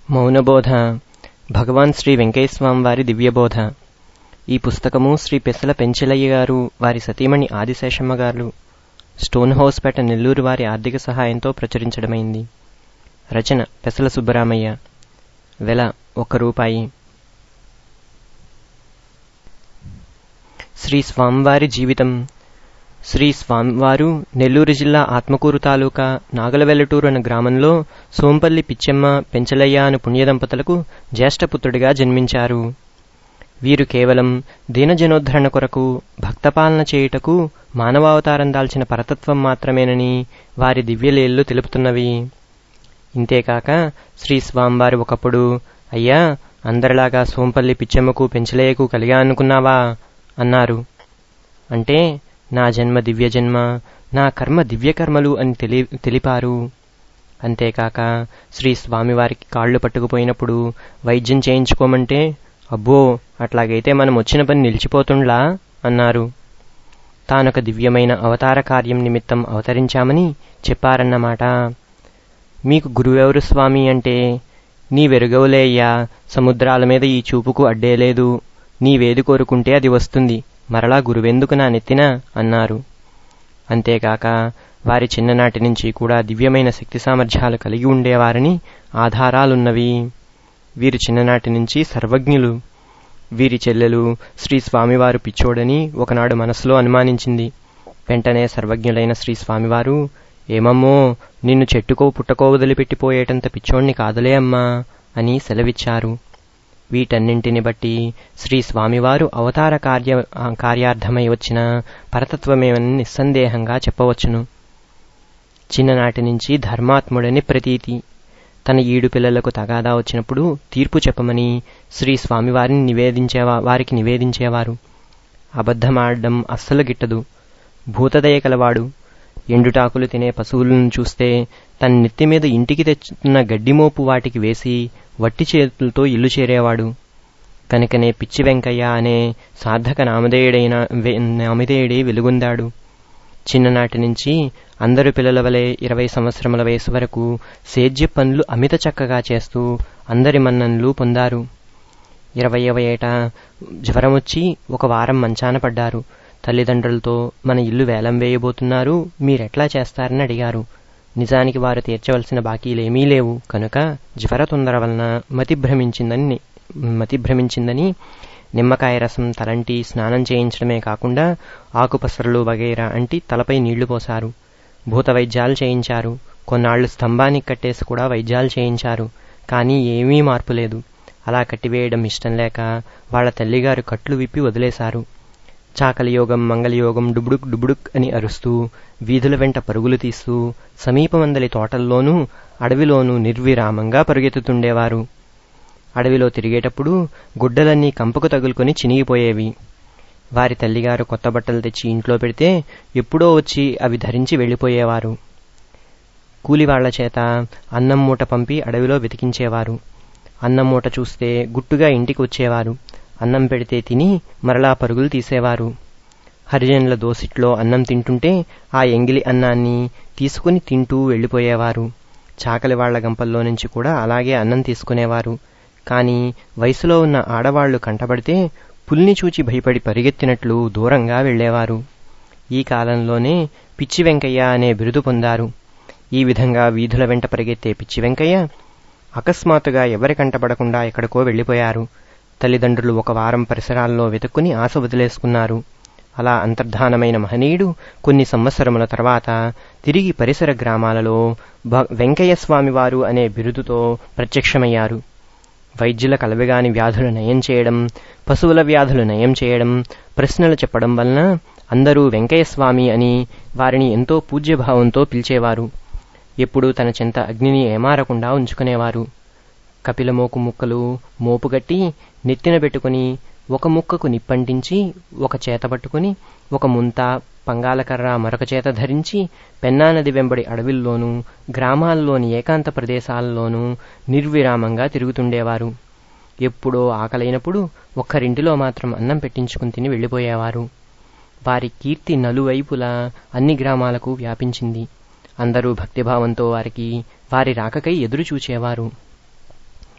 మౌనబోధ భగవాన్ శ్రీ వెంకయ్యస్వామి వారి దివ్యబోధ ఈ పుస్తకము శ్రీ పెసల పెంచలయ్య గారు వారి సతీమణి ఆదిశేషమ్మ గారు స్టోన్ హౌస్ పేట నెల్లూరు వారి ఆర్థిక సహాయంతో ప్రచురించడమైంది రచన పెసల సుబ్బరామయ్య వెల ఒక్క రూపాయి శ్రీ స్వామివారి జీవితం శ్రీ స్వామివారు నెల్లూరు జిల్లా ఆత్మకూరు తాలూకా నాగలవెల్లటూరు అనే గ్రామంలో సోంపల్లి పిచ్చెమ్మ పెంచలయ్య అను పుణ్యదంపతులకు జ్యేష్ఠపుత్రుడిగా జన్మించారు వీరు కేవలం దీనజనోద్ధరణ కొరకు భక్తపాలన చేయుటకు మానవావతారం దాల్చిన పరతత్వం మాత్రమేనని వారి దివ్యలీలలు తెలుపుతున్నవి ఇంతేకాక శ్రీ స్వామివారి ఒకప్పుడు అయ్యా అందరిలాగా సోంపల్లి పిచ్చెమ్మకు పెంచలేయకు కలిగా అనుకున్నావా అన్నారు అంటే నా జన్మ దివ్య జన్మ నా కర్మ దివ్యకర్మలు అని తెలి తెలిపారు అంతేకాక శ్రీ స్వామివారికి కాళ్ళు పట్టుకుపోయినప్పుడు వైద్యం చేయించుకోమంటే అబ్బో అట్లాగైతే మనం వచ్చిన పని నిలిచిపోతుండ్లా అన్నారు తానొక దివ్యమైన అవతార కార్యం నిమిత్తం అవతరించామని చెప్పారన్నమాట మీకు గురువెవరు స్వామి అంటే నీ వెరుగవులేయ్యా సముద్రాల మీద ఈ చూపుకు అడ్డేలేదు నీవేది కోరుకుంటే అది వస్తుంది మరలా గురువెందుకు నా నెత్తిన అన్నారు అంతేకాక వారి చిన్ననాటి నుంచి కూడా దివ్యమైన శక్తి సామర్థ్యాలు కలిగి ఉండేవారని ఆధారాలున్నవి వీరు చిన్ననాటి నుంచి సర్వజ్ఞులు వీరి చెల్లెలు శ్రీ స్వామివారు పిచ్చోడని ఒకనాడు మనసులో అనుమానించింది వెంటనే సర్వజ్ఞులైన శ్రీ స్వామివారు ఏమమ్మో నిన్ను చెట్టుకో పుట్టకో వదిలిపెట్టిపోయేటంత పిచ్చోణ్ణి కాదులే అమ్మా అని సెలవిచ్చారు వీటన్నింటిని బట్టి శ్రీ స్వామివారు అవతార కార్య కార్యార్థమై వచ్చిన పరతత్వమేమని నిస్సందేహంగా చెప్పవచ్చును చిన్ననాటి నుంచి ధర్మాత్ముడని ప్రతీతి తన ఈడు పిల్లలకు తగాదా వచ్చినప్పుడు తీర్పు చెప్పమని శ్రీ స్వామివారిని నివేదించేవా వారికి నివేదించేవారు అబద్ధమాడడం అస్సలు గిట్టదు భూతదయ కలవాడు ఎండుటాకులు తినే పశువులను చూస్తే తన నెత్తి మీద ఇంటికి తెచ్చుతున్న గడ్డిమోపు వాటికి వేసి వట్టి చేతులతో ఇల్లు చేరేవాడు కనుకనే పిచ్చి వెంకయ్య అనే సార్థక నామధేయుడైన నామధేయుడే వెలుగొందాడు చిన్ననాటి నుంచి అందరు పిల్లల వలె ఇరవై సంవత్సరముల వయసు వరకు సేద్య పనులు అమిత చక్కగా చేస్తూ అందరి మన్నన్లు పొందారు ఇరవయవ ఏట జ్వరం వచ్చి ఒక వారం మంచాన పడ్డారు తల్లిదండ్రులతో మన ఇల్లు వేలం వేయబోతున్నారు మీరెట్లా చేస్తారని అడిగారు నిజానికి వారు తీర్చవలసిన బాకీలేమీ లేవు కనుక జ్వర తొందర వలన మతి భ్రమించిందని మతి భ్రమించిందని నిమ్మకాయ రసం తలంటి స్నానం చేయించడమే కాకుండా ఆకుపసరలు వగైరా అంటి తలపై నీళ్లు పోశారు భూత వైద్యాలు చేయించారు కొన్నాళ్లు స్తంభానికి కట్టేసి కూడా వైద్యాలు చేయించారు కానీ ఏమీ మార్పు లేదు అలా కట్టివేయడం ఇష్టం లేక వాళ్ల తల్లిగారు కట్లు విప్పి వదిలేశారు చాకలియోగం మంగళయోగం డుబుడుక్ డుబుడుక్ అని అరుస్తూ వీధుల వెంట పరుగులు తీస్తూ సమీపమందలి తోటల్లోనూ అడవిలోనూ నిర్విరామంగా పరుగెత్తుతుండేవారు అడవిలో తిరిగేటప్పుడు గుడ్డలన్నీ కంపకు తగులుకొని చినిగిపోయేవి వారి తల్లిగారు కొత్త బట్టలు తెచ్చి ఇంట్లో పెడితే ఎప్పుడో వచ్చి అవి ధరించి వెళ్ళిపోయేవారు కూలివాళ్ల చేత అన్నం మూట పంపి అడవిలో వెతికించేవారు అన్నం మూట చూస్తే గుట్టుగా ఇంటికి వచ్చేవారు అన్నం పెడితే తిని మరలా పరుగులు తీసేవారు హరిజనుల దోసిట్లో అన్నం తింటుంటే ఆ ఎంగిలి అన్నాన్ని తీసుకుని తింటూ వెళ్ళిపోయేవారు చాకలి వాళ్ల గంపల్లో నుంచి కూడా అలాగే అన్నం తీసుకునేవారు కాని వయసులో ఉన్న ఆడవాళ్లు కంటబడితే పుల్ని చూచి భయపడి పరిగెత్తినట్లు దూరంగా వెళ్లేవారు ఈ కాలంలోనే పిచ్చి వెంకయ్య అనే బిరుదు పొందారు ఈ విధంగా వీధుల వెంట పరిగెత్తే పిచ్చి వెంకయ్య అకస్మాత్తుగా ఎవరి కంటపడకుండా ఎక్కడికో వెళ్లిపోయారు తల్లిదండ్రులు ఒక వారం పరిసరాల్లో వెతుక్కుని ఆశ వదిలేసుకున్నారు అలా అంతర్ధానమైన మహనీయుడు కొన్ని సంవత్సరముల తర్వాత తిరిగి పరిసర గ్రామాలలో వెంకయ్య స్వామివారు అనే బిరుదుతో ప్రత్యక్షమయ్యారు వైద్యుల కలవిగాని వ్యాధులు నయం చేయడం పశువుల వ్యాధులు నయం చేయడం ప్రశ్నలు చెప్పడం వలన అందరూ వెంకయ్య స్వామి అని వారిని ఎంతో పూజ్యభావంతో పిలిచేవారు ఎప్పుడూ తన చెంత అగ్నిని ఏమారకుండా ఉంచుకునేవారు కపిలమోకు ముక్కలు మోపుగట్టి నెత్తిన పెట్టుకుని ఒక ముక్కకు నిప్పంటించి ఒక చేత పట్టుకుని ఒక ముంత పంగాలకర్ర మరొక చేత ధరించి పెన్నా నది వెంబడి అడవిల్లోనూ గ్రామాల్లోని ఏకాంత ప్రదేశాల్లోనూ నిర్విరామంగా తిరుగుతుండేవారు ఎప్పుడో ఆకలైనప్పుడు ఒక్కరింటిలో మాత్రం అన్నం పెట్టించుకుని తిని వెళ్ళిపోయేవారు వారి కీర్తి నలువైపులా అన్ని గ్రామాలకు వ్యాపించింది అందరూ భక్తిభావంతో వారికి వారి రాకకై ఎదురు చూచేవారు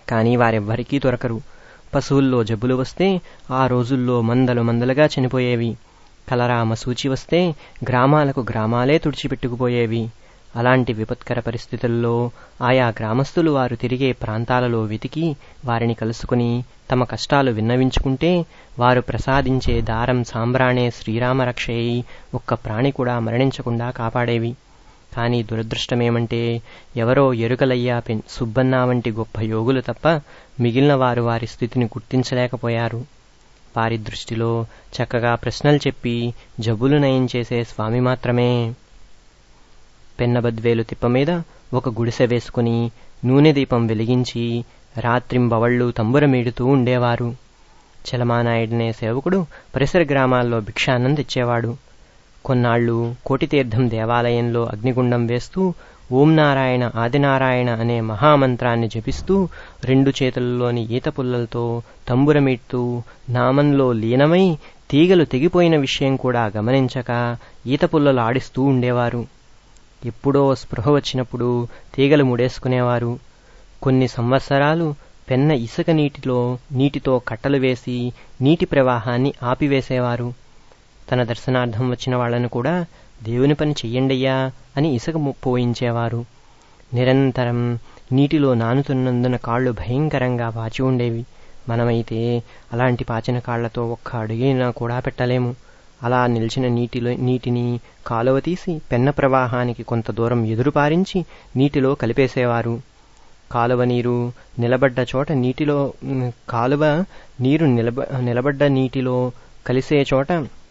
కానీ వారెవ్వరికీ దొరకరు పశువుల్లో జబ్బులు వస్తే ఆ రోజుల్లో మందలు మందలుగా చనిపోయేవి కలరా మసూచి వస్తే గ్రామాలకు గ్రామాలే తుడిచిపెట్టుకుపోయేవి అలాంటి విపత్కర పరిస్థితుల్లో ఆయా గ్రామస్తులు వారు తిరిగే ప్రాంతాలలో వెతికి వారిని కలుసుకుని తమ కష్టాలు విన్నవించుకుంటే వారు ప్రసాదించే దారం సాంబ్రాణే శ్రీరామరక్షయి ఒక్క ప్రాణి కూడా మరణించకుండా కాపాడేవి కానీ దురదృష్టమేమంటే ఎవరో ఎరుకలయ్యా పెన్ సుబ్బన్న వంటి గొప్ప యోగులు తప్ప మిగిలిన వారు వారి స్థితిని గుర్తించలేకపోయారు వారి దృష్టిలో చక్కగా ప్రశ్నలు చెప్పి జబ్బులు నయం చేసే స్వామి మాత్రమే పెన్నబద్వేలు తిప్పమీద ఒక గుడిసె వేసుకుని నూనె దీపం వెలిగించి రాత్రింబవళ్ళు తంబురమీడుతూ ఉండేవారు చలమానాయుడనే సేవకుడు పరిసర గ్రామాల్లో భిక్షాన్నం తెచ్చేవాడు కొన్నాళ్లు కోటితీర్థం దేవాలయంలో అగ్నిగుండం వేస్తూ ఓం నారాయణ ఆదినారాయణ అనే మహామంత్రాన్ని జపిస్తూ రెండు చేతుల్లోని ఈత పుల్లలతో తంబురమిట్టు నామంలో లీనమై తీగలు తెగిపోయిన విషయం కూడా గమనించక ఈత పుల్లలు ఆడిస్తూ ఉండేవారు ఎప్పుడో స్పృహ వచ్చినప్పుడు తీగలు ముడేసుకునేవారు కొన్ని సంవత్సరాలు పెన్న ఇసుక నీటిలో నీటితో కట్టలు వేసి నీటి ప్రవాహాన్ని ఆపివేసేవారు తన దర్శనార్థం వచ్చిన వాళ్లను కూడా దేవుని పని చెయ్యండయ్యా అని ఇసుక పోయించేవారు నిరంతరం నీటిలో నానుతున్నందున కాళ్ళు భయంకరంగా పాచి ఉండేవి మనమైతే అలాంటి పాచిన కాళ్లతో ఒక్క అడుగైనా కూడా పెట్టలేము అలా నిలిచిన నీటిలో నీటిని కాలువ తీసి పెన్న ప్రవాహానికి కొంత దూరం ఎదురుపారించి నీటిలో కలిపేసేవారు కాలువ నీరు నిలబడ్డ చోట నీటిలో కాలువ నీరు నిలబ నిలబడ్డ నీటిలో కలిసే చోట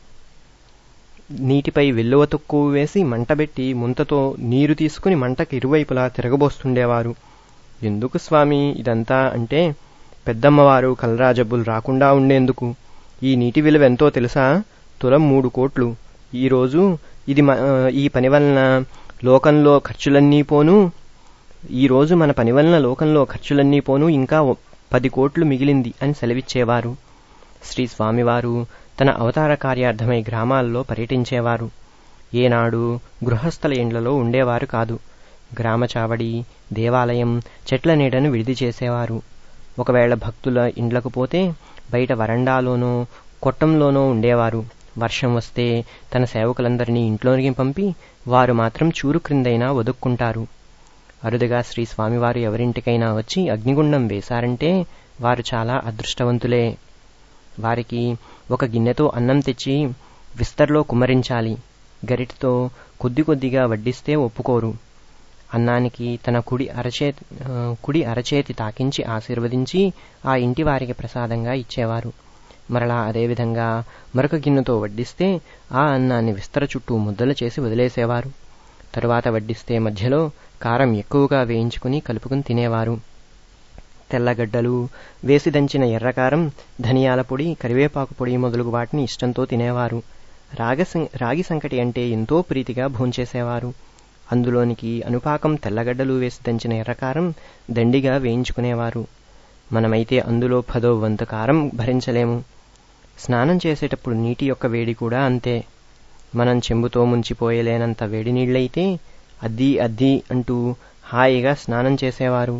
నీటిపై వెల్లువ తొక్కు వేసి మంటబెట్టి ముంతతో నీరు తీసుకుని మంటకి ఇరువైపులా తిరగబోస్తుండేవారు ఎందుకు స్వామి ఇదంతా అంటే పెద్దమ్మవారు కలరా జబ్బులు రాకుండా ఉండేందుకు ఈ నీటి విలువ ఎంతో తెలుసా తులం మూడు కోట్లు ఈరోజు ఇది ఈ పని వలన లోకంలో ఖర్చులన్నీ పోను ఈరోజు మన పని వలన లోకంలో ఖర్చులన్నీ పోను ఇంకా పది కోట్లు మిగిలింది అని సెలవిచ్చేవారు శ్రీ స్వామివారు తన అవతార కార్యార్థమై గ్రామాల్లో పర్యటించేవారు ఏనాడు గృహస్థల ఇండ్లలో ఉండేవారు కాదు గ్రామ చావడి దేవాలయం చెట్ల నీడను విడిది చేసేవారు ఒకవేళ భక్తుల ఇండ్లకు పోతే బయట వరండాలోనో కొట్టంలోనో ఉండేవారు వర్షం వస్తే తన సేవకులందరినీ ఇంట్లోనికి పంపి వారు మాత్రం చూరు క్రిందైనా వదుక్కుంటారు అరుదుగా శ్రీ స్వామివారు ఎవరింటికైనా వచ్చి అగ్నిగుండం వేశారంటే వారు చాలా అదృష్టవంతులే వారికి ఒక గిన్నెతో అన్నం తెచ్చి విస్తర్లో కుమ్మరించాలి గరిటితో కొద్ది కొద్దిగా వడ్డిస్తే ఒప్పుకోరు అన్నానికి తన కుడి అరచేతి కుడి అరచేతి తాకించి ఆశీర్వదించి ఆ ఇంటి వారికి ప్రసాదంగా ఇచ్చేవారు మరలా అదేవిధంగా మరొక గిన్నెతో వడ్డిస్తే ఆ అన్నాన్ని విస్తర చుట్టూ ముద్దలు చేసి వదిలేసేవారు తరువాత వడ్డిస్తే మధ్యలో కారం ఎక్కువగా వేయించుకుని కలుపుకుని తినేవారు తెల్లగడ్డలు వేసి దంచిన ఎర్రకారం ధనియాల పొడి కరివేపాకు పొడి మొదలగు వాటిని ఇష్టంతో తినేవారు రాగ రాగి సంకటి అంటే ఎంతో ప్రీతిగా భోంచేసేవారు అందులోనికి అనుపాకం తెల్లగడ్డలు వేసి దంచిన ఎర్రకారం దండిగా వేయించుకునేవారు మనమైతే అందులో పదో వంతు కారం భరించలేము స్నానం చేసేటప్పుడు నీటి యొక్క వేడి కూడా అంతే మనం చెంబుతో ముంచిపోయలేనంత వేడి నీళ్ళైతే అద్దీ అద్దీ అంటూ హాయిగా స్నానం చేసేవారు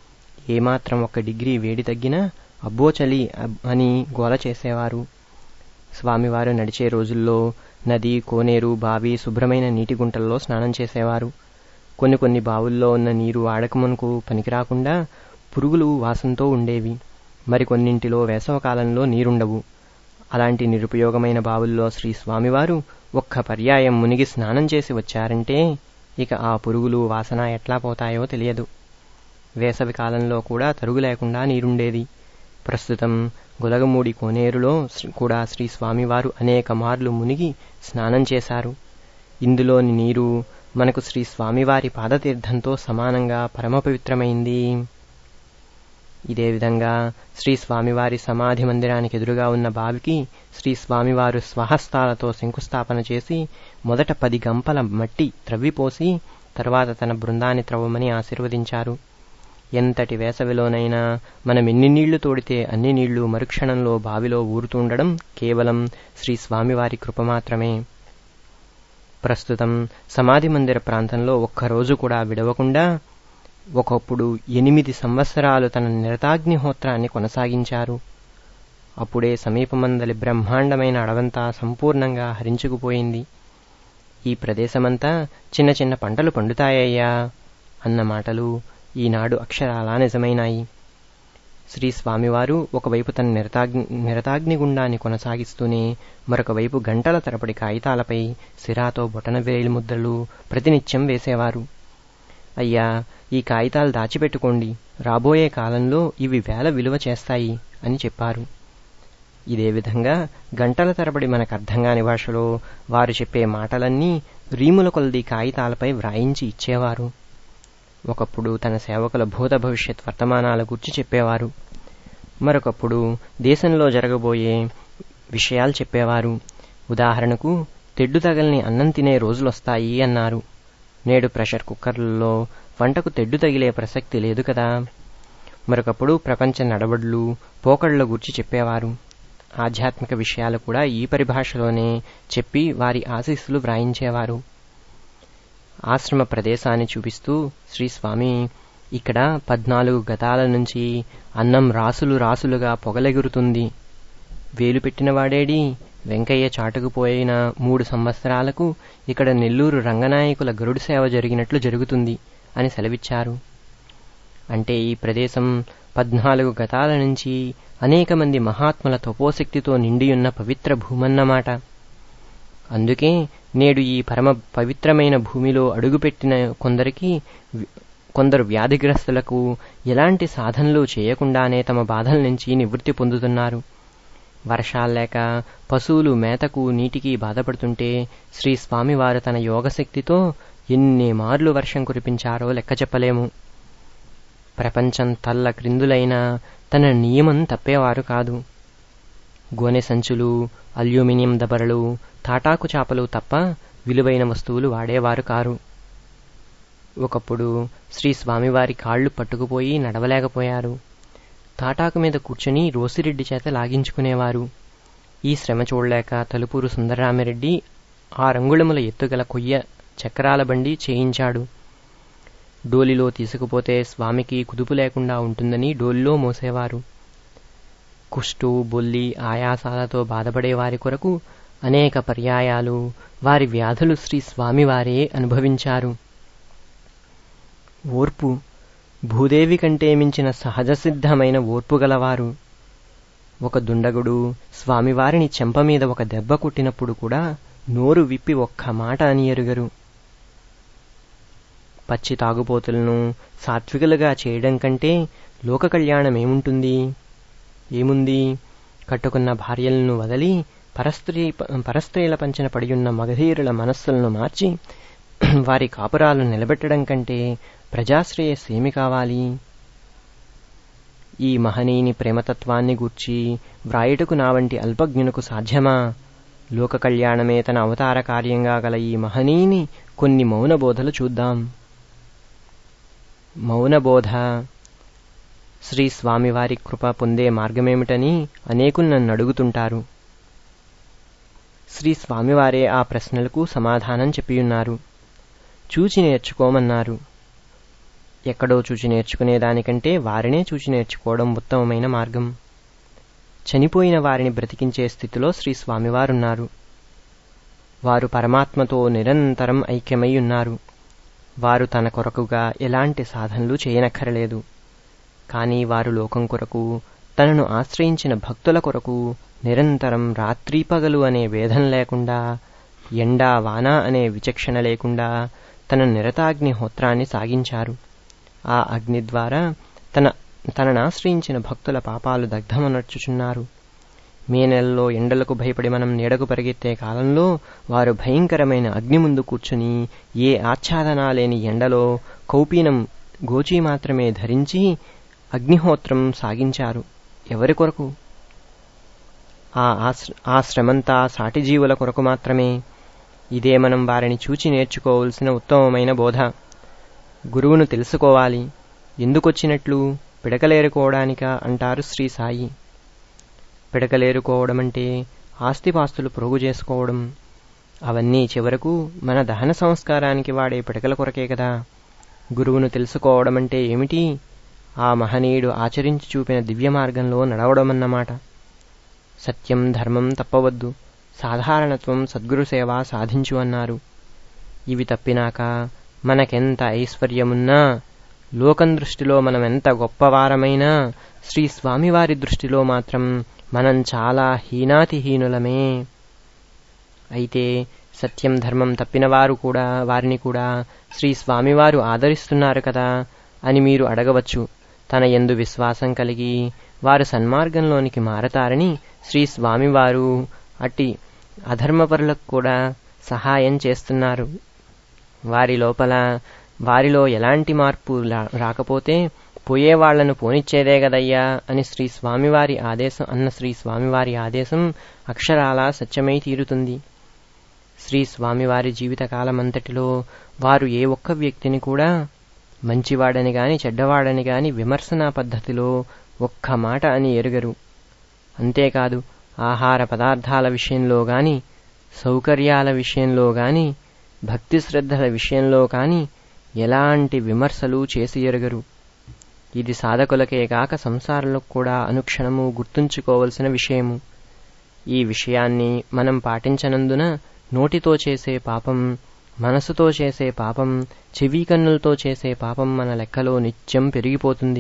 ఏమాత్రం ఒక డిగ్రీ వేడి తగ్గినా అబ్బో చలి అని గోల చేసేవారు స్వామివారు నడిచే రోజుల్లో నది కోనేరు బావి శుభ్రమైన నీటి గుంటల్లో స్నానం చేసేవారు కొన్ని కొన్ని బావుల్లో ఉన్న నీరు ఆడకమునకు పనికిరాకుండా పురుగులు వాసంతో ఉండేవి మరికొన్నింటిలో వేసవకాలంలో నీరుండవు అలాంటి నిరుపయోగమైన బావుల్లో శ్రీ స్వామివారు ఒక్క పర్యాయం మునిగి స్నానం చేసి వచ్చారంటే ఇక ఆ పురుగులు వాసన ఎట్లా పోతాయో తెలియదు వేసవి కాలంలో కూడా తరుగు లేకుండా నీరుండేది ప్రస్తుతం గులగమూడి కోనేరులో కూడా శ్రీ స్వామివారు అనేక మార్లు మునిగి స్నానం చేశారు ఇందులోని నీరు మనకు శ్రీ స్వామివారి పాదతీర్థంతో సమానంగా పరమపవిత్రమైంది ఇదే విధంగా శ్రీ స్వామివారి సమాధి మందిరానికి ఎదురుగా ఉన్న బావికి శ్రీ స్వామివారు స్వహస్తాలతో శంకుస్థాపన చేసి మొదట పది గంపల మట్టి త్రవ్విపోసి తర్వాత తన బృందాన్ని త్రవ్వమని ఆశీర్వదించారు ఎంతటి వేసవిలోనైనా మనం ఎన్ని నీళ్లు తోడితే అన్ని నీళ్లు మరుక్షణంలో బావిలో ఊరుతుండడం కేవలం శ్రీ స్వామివారి కృప మాత్రమే ప్రస్తుతం సమాధి మందిర ప్రాంతంలో ఒక్కరోజు కూడా విడవకుండా ఒకప్పుడు ఎనిమిది సంవత్సరాలు తన నిరతాగ్నిహోత్రాన్ని కొనసాగించారు అప్పుడే సమీపమందలి బ్రహ్మాండమైన అడవంతా సంపూర్ణంగా హరించుకుపోయింది ఈ ప్రదేశమంతా చిన్న చిన్న పంటలు పండుతాయ్యా అన్న మాటలు ఈనాడు అక్షరాలా నిజమైనాయి శ్రీ స్వామివారు ఒకవైపు తన నిరతాగ్ని నిరతాగ్నిగుండాన్ని కొనసాగిస్తూనే మరొక వైపు గంటల తరబడి కాగితాలపై సిరాతో బొటన వేలి ముద్రలు ప్రతినిత్యం వేసేవారు అయ్యా ఈ కాగితాలు దాచిపెట్టుకోండి రాబోయే కాలంలో ఇవి వేల విలువ చేస్తాయి అని చెప్పారు ఇదే విధంగా గంటల తరబడి మనకు అర్థం కాని భాషలో వారు చెప్పే మాటలన్నీ రీముల కొలది కాగితాలపై వ్రాయించి ఇచ్చేవారు ఒకప్పుడు తన సేవకుల భూత భవిష్యత్ వర్తమానాల గురించి చెప్పేవారు మరొకప్పుడు దేశంలో జరగబోయే విషయాలు చెప్పేవారు ఉదాహరణకు తెడ్డు తగల్ని అన్నం తినే రోజులొస్తాయి అన్నారు నేడు ప్రెషర్ కుక్కర్లలో వంటకు తెడ్డు తగిలే ప్రసక్తి లేదు కదా మరొకప్పుడు ప్రపంచ నడవడులు పోకళ్ల గురించి చెప్పేవారు ఆధ్యాత్మిక విషయాలు కూడా ఈ పరిభాషలోనే చెప్పి వారి ఆశీస్సులు వ్రాయించేవారు ఆశ్రమ ప్రదేశాన్ని చూపిస్తూ శ్రీ స్వామి ఇక్కడ పద్నాలుగు గతాల నుంచి అన్నం రాసులు రాసులుగా పొగలెగురుతుంది వేలు పెట్టిన వాడేడి వెంకయ్య చాటుకుపోయిన మూడు సంవత్సరాలకు ఇక్కడ నెల్లూరు రంగనాయకుల గరుడు సేవ జరిగినట్లు జరుగుతుంది అని సెలవిచ్చారు అంటే ఈ ప్రదేశం పద్నాలుగు గతాల నుంచి అనేక మంది మహాత్ముల తపోశక్తితో నిండియున్న పవిత్ర భూమన్నమాట అందుకే నేడు ఈ పరమ పవిత్రమైన భూమిలో అడుగుపెట్టిన కొందరికి కొందరు వ్యాధిగ్రస్తులకు ఎలాంటి సాధనలు చేయకుండానే తమ బాధల నుంచి నివృత్తి పొందుతున్నారు వర్షాల్లేక పశువులు మేతకు నీటికి బాధపడుతుంటే శ్రీ స్వామివారు తన యోగశక్తితో ఎన్ని మార్లు వర్షం కురిపించారో లెక్క చెప్పలేము ప్రపంచం తల్ల క్రిందులైన తన నియమం తప్పేవారు కాదు గోనె సంచులు అల్యూమినియం దబరలు తాటాకు చాపలు తప్ప విలువైన వస్తువులు వాడేవారు కారు ఒకప్పుడు శ్రీ స్వామివారి కాళ్లు పట్టుకుపోయి నడవలేకపోయారు తాటాకు మీద కూర్చుని రోసిరెడ్డి చేత లాగించుకునేవారు ఈ శ్రమ చూడలేక తలుపూరు సుందరరామిరెడ్డి ఆ రంగుళముల ఎత్తుగల కొయ్య చక్రాల బండి చేయించాడు డోలిలో తీసుకుపోతే స్వామికి కుదుపు లేకుండా ఉంటుందని డోలిలో మోసేవారు కుష్టు బొల్లి ఆయాసాలతో బాధపడే వారి కొరకు అనేక పర్యాయాలు వారి వ్యాధులు శ్రీ స్వామివారే అనుభవించారు ఓర్పు భూదేవి కంటే మించిన సహజసిద్ధమైన ఓర్పు గలవారు ఒక దుండగుడు స్వామివారిని చెంప మీద ఒక దెబ్బ కొట్టినప్పుడు కూడా నోరు విప్పి ఒక్క మాట అని ఎరుగరు పచ్చి తాగుపోతులను సాత్వికులుగా చేయడం కంటే లోక కళ్యాణం ఏముంటుంది ఏముంది కట్టుకున్న భార్యలను వదలి పరస్త్రీ పరస్త్రీల పంచిన పడియున్న మగధీరుల మనస్సులను మార్చి వారి కాపురాలు నిలబెట్టడం కంటే ప్రజాశ్రేయస్సేమి కావాలి ఈ మహనీయుని ప్రేమతత్వాన్ని గూర్చి వ్రాయుటకు నా వంటి అల్పజ్ఞునకు సాధ్యమా లోక కళ్యాణమే తన అవతార కార్యంగా గల ఈ మహనీయుని కొన్ని మౌనబోధలు చూద్దాం మౌనబోధ శ్రీ స్వామివారి కృప పొందే మార్గమేమిటని అనేకులు నన్ను అడుగుతుంటారు శ్రీ స్వామివారే ఆ ప్రశ్నలకు సమాధానం చెప్పియున్నారు చూచి నేర్చుకోమన్నారు ఎక్కడో చూచి నేర్చుకునేదానికంటే వారినే చూచి నేర్చుకోవడం ఉత్తమమైన మార్గం చనిపోయిన వారిని బ్రతికించే స్థితిలో శ్రీ స్వామివారున్నారు వారు పరమాత్మతో నిరంతరం ఐక్యమై ఉన్నారు వారు తన కొరకుగా ఎలాంటి సాధనలు చేయనక్కరలేదు కానీ వారు లోకం కొరకు తనను ఆశ్రయించిన భక్తుల కొరకు నిరంతరం రాత్రీపగలు అనే భేదం లేకుండా ఎండా వాన అనే విచక్షణ లేకుండా తన నిరతాగ్ని హోత్రాన్ని సాగించారు ఆ అగ్ని ద్వారా తన తననాశ్రయించిన భక్తుల పాపాలు దగ్ధమనర్చుచున్నారు మే నెలలో ఎండలకు భయపడి మనం నీడకు పరిగెత్తే కాలంలో వారు భయంకరమైన అగ్ని ముందు కూర్చుని ఏ ఆచ్ఛాదనా లేని ఎండలో కౌపీనం గోచీ మాత్రమే ధరించి అగ్నిహోత్రం సాగించారు ఎవరి కొరకు ఆ ఆ శ్రమంతా సాటి జీవుల కొరకు మాత్రమే ఇదే మనం వారిని చూచి నేర్చుకోవలసిన ఉత్తమమైన బోధ గురువును తెలుసుకోవాలి ఎందుకొచ్చినట్లు పిడకలేరుకోవడానిక అంటారు శ్రీ సాయి పిడకలేరుకోవడమంటే ఆస్తిపాస్తులు పొరుగు చేసుకోవడం అవన్నీ చివరకు మన దహన సంస్కారానికి వాడే పిడకల కొరకే కదా గురువును తెలుసుకోవడం అంటే ఏమిటి ఆ మహనీయుడు ఆచరించి చూపిన దివ్య మార్గంలో నడవడమన్నమాట సత్యం ధర్మం తప్పవద్దు సాధారణత్వం సద్గురు సేవ సాధించు అన్నారు ఇవి తప్పినాక మనకెంత ఐశ్వర్యమున్నా లోకం దృష్టిలో మనం ఎంత గొప్పవారమైనా శ్రీ స్వామివారి దృష్టిలో మాత్రం మనం చాలా హీనాతిహీనులమే అయితే సత్యం ధర్మం తప్పిన వారు కూడా వారిని కూడా శ్రీ స్వామివారు ఆదరిస్తున్నారు కదా అని మీరు అడగవచ్చు తన ఎందు విశ్వాసం కలిగి వారు సన్మార్గంలోనికి మారతారని శ్రీ స్వామివారు అట్టి అధర్మపరులకు కూడా సహాయం చేస్తున్నారు వారి లోపల వారిలో ఎలాంటి మార్పు రాకపోతే పోయేవాళ్లను పోనిచ్చేదే గదయ్యా అని శ్రీ స్వామివారి ఆదేశం అన్న శ్రీ స్వామివారి ఆదేశం అక్షరాలా సత్యమై తీరుతుంది శ్రీ స్వామివారి జీవితకాలమంతటిలో వారు ఏ ఒక్క వ్యక్తిని కూడా మంచివాడని గాని చెడ్డవాడని గాని విమర్శనా పద్ధతిలో ఒక్క మాట అని ఎరుగరు అంతేకాదు ఆహార పదార్థాల విషయంలో గాని సౌకర్యాల విషయంలో గాని భక్తి శ్రద్ధల విషయంలో కాని ఎలాంటి విమర్శలు చేసి ఎరగరు ఇది సాధకులకే గాక సంసారంలో కూడా అనుక్షణము గుర్తుంచుకోవలసిన విషయము ఈ విషయాన్ని మనం పాటించనందున నోటితో చేసే పాపం మనసుతో చేసే పాపం చెవి కన్నులతో చేసే పాపం మన లెక్కలో నిత్యం పెరిగిపోతుంది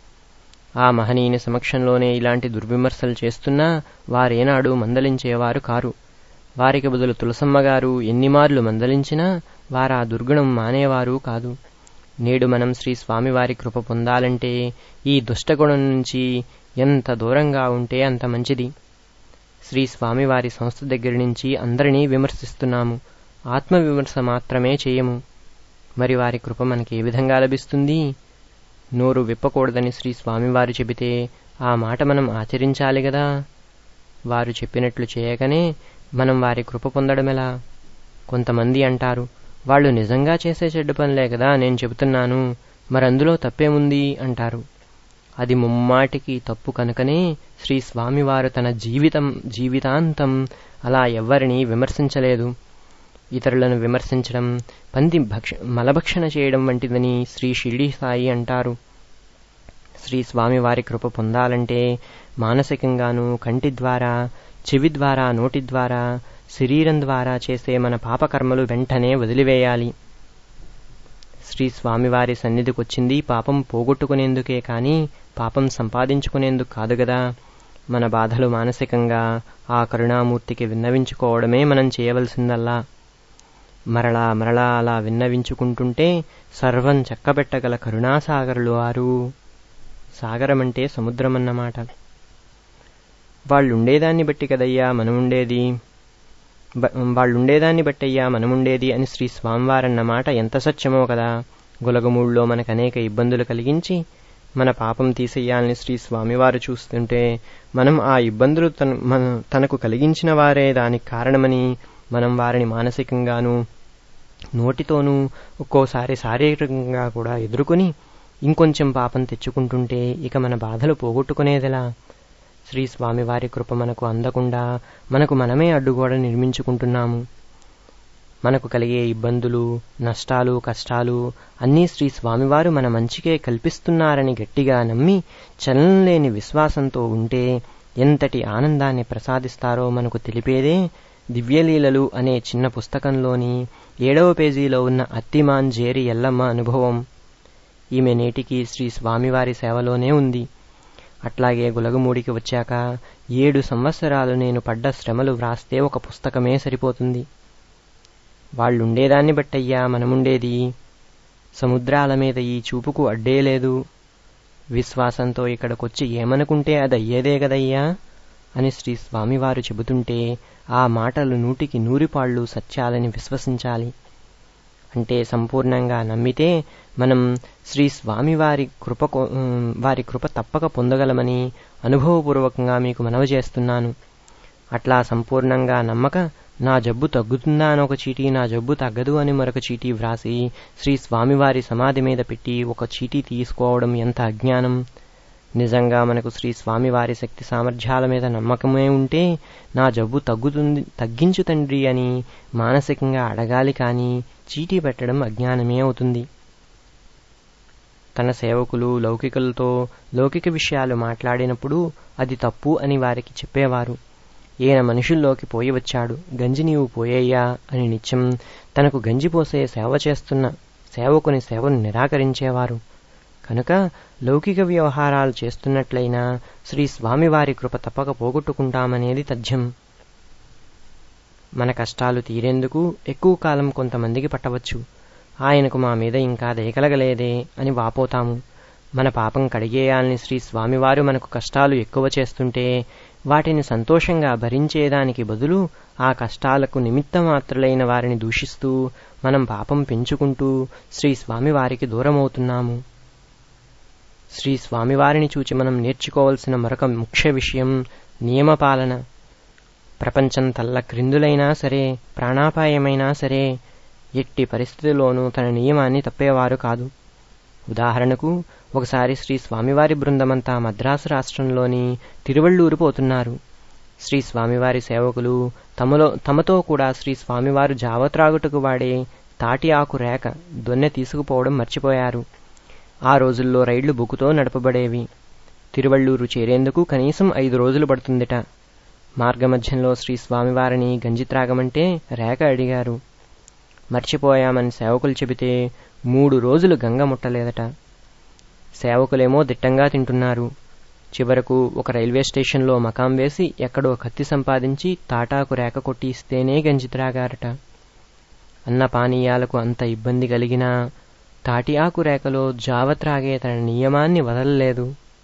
ఆ మహనీయుని సమక్షంలోనే ఇలాంటి దుర్విమర్శలు చేస్తున్నా వారేనాడు మందలించేవారు కారు వారికి బదులు తులసమ్మగారు ఎన్నిమార్లు మందలించినా వారా దుర్గుణం మానేవారు కాదు నేడు మనం శ్రీ స్వామివారి కృప పొందాలంటే ఈ దుష్టగుణం నుంచి ఎంత దూరంగా ఉంటే అంత మంచిది శ్రీ స్వామివారి సంస్థ దగ్గర నుంచి అందరినీ విమర్శిస్తున్నాము ఆత్మవిమర్శ మాత్రమే చేయము మరి వారి కృప మనకి ఏ విధంగా లభిస్తుంది నోరు విప్పకూడదని శ్రీ స్వామివారు చెబితే ఆ మాట మనం ఆచరించాలి గదా వారు చెప్పినట్లు చేయగానే మనం వారి కృప పొందడమెలా కొంతమంది అంటారు వాళ్ళు నిజంగా చేసే చెడ్డ పనులే కదా నేను చెబుతున్నాను మరందులో తప్పేముంది అంటారు అది ముమ్మాటికి తప్పు కనుకనే శ్రీ స్వామివారు తన జీవితం జీవితాంతం అలా ఎవ్వరినీ విమర్శించలేదు ఇతరులను విమర్శించడం పంది భక్ష మలభక్షణ చేయడం వంటిదని శ్రీ షిరిడి సాయి అంటారు శ్రీ స్వామివారి కృప పొందాలంటే మానసికంగాను కంటి ద్వారా చెవి ద్వారా నోటి ద్వారా శరీరం ద్వారా చేసే మన పాపకర్మలు వెంటనే వదిలివేయాలి శ్రీ స్వామివారి సన్నిధికొచ్చింది పాపం పోగొట్టుకునేందుకే కాని పాపం సంపాదించుకునేందుకు కాదు గదా మన బాధలు మానసికంగా ఆ కరుణామూర్తికి విన్నవించుకోవడమే మనం చేయవలసిందల్లా మరలా మరలా అలా విన్నవించుకుంటుంటే సర్వం చక్కబెట్టగల కరుణాసాగరులు వారు సాగరమంటే సముద్రమన్నమాట వాళ్ళుండేదాన్ని బట్టి కదయ్యా మనముండేది వాళ్ళుండేదాన్ని బట్టయ్యా మనముండేది అని శ్రీ స్వామివారన్నమాట ఎంత సత్యమో కదా గులగమూళ్ళలో మనకు అనేక ఇబ్బందులు కలిగించి మన పాపం తీసేయాలని శ్రీ స్వామివారు చూస్తుంటే మనం ఆ ఇబ్బందులు తన మన తనకు కలిగించిన వారే దానికి కారణమని మనం వారిని మానసికంగాను నోటితోనూ ఒక్కోసారి శారీరకంగా కూడా ఎదుర్కొని ఇంకొంచెం పాపం తెచ్చుకుంటుంటే ఇక మన బాధలు పోగొట్టుకునేదెలా శ్రీ స్వామివారి కృప మనకు అందకుండా మనకు మనమే అడ్డుగోడ నిర్మించుకుంటున్నాము మనకు కలిగే ఇబ్బందులు నష్టాలు కష్టాలు అన్నీ శ్రీ స్వామివారు మన మంచికే కల్పిస్తున్నారని గట్టిగా నమ్మి చలనం లేని విశ్వాసంతో ఉంటే ఎంతటి ఆనందాన్ని ప్రసాదిస్తారో మనకు తెలిపేదే దివ్యలీలలు అనే చిన్న పుస్తకంలోని ఏడవ పేజీలో ఉన్న అత్తిమాన్ జేరి ఎల్లమ్మ అనుభవం ఈమె నేటికి శ్రీ స్వామివారి సేవలోనే ఉంది అట్లాగే గులగమూడికి వచ్చాక ఏడు సంవత్సరాలు నేను పడ్డ శ్రమలు వ్రాస్తే ఒక పుస్తకమే సరిపోతుంది వాళ్ళుండేదాన్ని బట్టయ్యా మనముండేది సముద్రాల మీద ఈ చూపుకు అడ్డే లేదు విశ్వాసంతో ఇక్కడికొచ్చి ఏమనుకుంటే అది అయ్యేదే గదయ్యా అని శ్రీ స్వామివారు చెబుతుంటే ఆ మాటలు నూటికి నూరిపాళ్ళు సత్యాలని విశ్వసించాలి అంటే సంపూర్ణంగా నమ్మితే మనం శ్రీ స్వామివారి కృప వారి కృప తప్పక పొందగలమని అనుభవపూర్వకంగా మీకు మనవి చేస్తున్నాను అట్లా సంపూర్ణంగా నమ్మక నా జబ్బు తగ్గుతుందా అని ఒక చీటీ నా జబ్బు తగ్గదు అని మరొక చీటీ వ్రాసి శ్రీ స్వామివారి సమాధి మీద పెట్టి ఒక చీటీ తీసుకోవడం ఎంత అజ్ఞానం నిజంగా మనకు శ్రీ స్వామివారి శక్తి సామర్థ్యాల మీద నమ్మకమే ఉంటే నా జబ్బు తగ్గుతుంది తగ్గించు తండ్రి అని మానసికంగా అడగాలి కానీ చీటీ పెట్టడం అజ్ఞానమే అవుతుంది తన సేవకులు లౌకికులతో లౌకిక విషయాలు మాట్లాడినప్పుడు అది తప్పు అని వారికి చెప్పేవారు ఈయన మనుషుల్లోకి పోయి వచ్చాడు గంజి నీవు పోయేయ్యా అని నిత్యం తనకు గంజి పోసే సేవ చేస్తున్న సేవకుని సేవను నిరాకరించేవారు కనుక లౌకిక వ్యవహారాలు చేస్తున్నట్లయినా శ్రీ స్వామివారి కృప తప్పక పోగొట్టుకుంటామనేది తథ్యం మన కష్టాలు తీరేందుకు ఎక్కువ కాలం కొంతమందికి పట్టవచ్చు ఆయనకు మా మీద ఇంకా దయకలగలేదే అని వాపోతాము మన పాపం కడిగేయాలని శ్రీ స్వామివారు మనకు కష్టాలు ఎక్కువ చేస్తుంటే వాటిని సంతోషంగా భరించేదానికి బదులు ఆ కష్టాలకు నిమిత్తమాత్రులైన వారిని దూషిస్తూ మనం పాపం పెంచుకుంటూ శ్రీ స్వామివారికి దూరమవుతున్నాము శ్రీ స్వామివారిని చూచి మనం నేర్చుకోవలసిన మరొక ముఖ్య విషయం నియమపాలన ప్రపంచం తల్ల క్రిందులైనా సరే ప్రాణాపాయమైనా సరే ఎట్టి పరిస్థితుల్లోనూ తన నియమాన్ని తప్పేవారు కాదు ఉదాహరణకు ఒకసారి శ్రీ స్వామివారి బృందమంతా మద్రాసు రాష్ట్రంలోని తిరువళ్ళూరు పోతున్నారు శ్రీ స్వామివారి సేవకులు తమలో తమతో కూడా శ్రీ స్వామివారు జావత్రాగుటకు వాడే తాటి ఆకు రేక దొన్నె తీసుకుపోవడం మర్చిపోయారు ఆ రోజుల్లో రైళ్లు బుక్కుతో నడపబడేవి తిరువళ్ళూరు చేరేందుకు కనీసం ఐదు రోజులు పడుతుందిట మార్గమధ్యంలో శ్రీ స్వామివారిని గంజి త్రాగమంటే రేక అడిగారు మర్చిపోయామని సేవకులు చెబితే మూడు రోజులు గంగ ముట్టలేదట సేవకులేమో దిట్టంగా తింటున్నారు చివరకు ఒక రైల్వే స్టేషన్లో మకాం వేసి ఎక్కడో కత్తి సంపాదించి తాటాకు రేక కొట్టి ఇస్తేనే గంజి త్రాగారట అన్న పానీయాలకు అంత ఇబ్బంది కలిగినా తాటి ఆకు రేకలో జావ త్రాగే తన నియమాన్ని వదలలేదు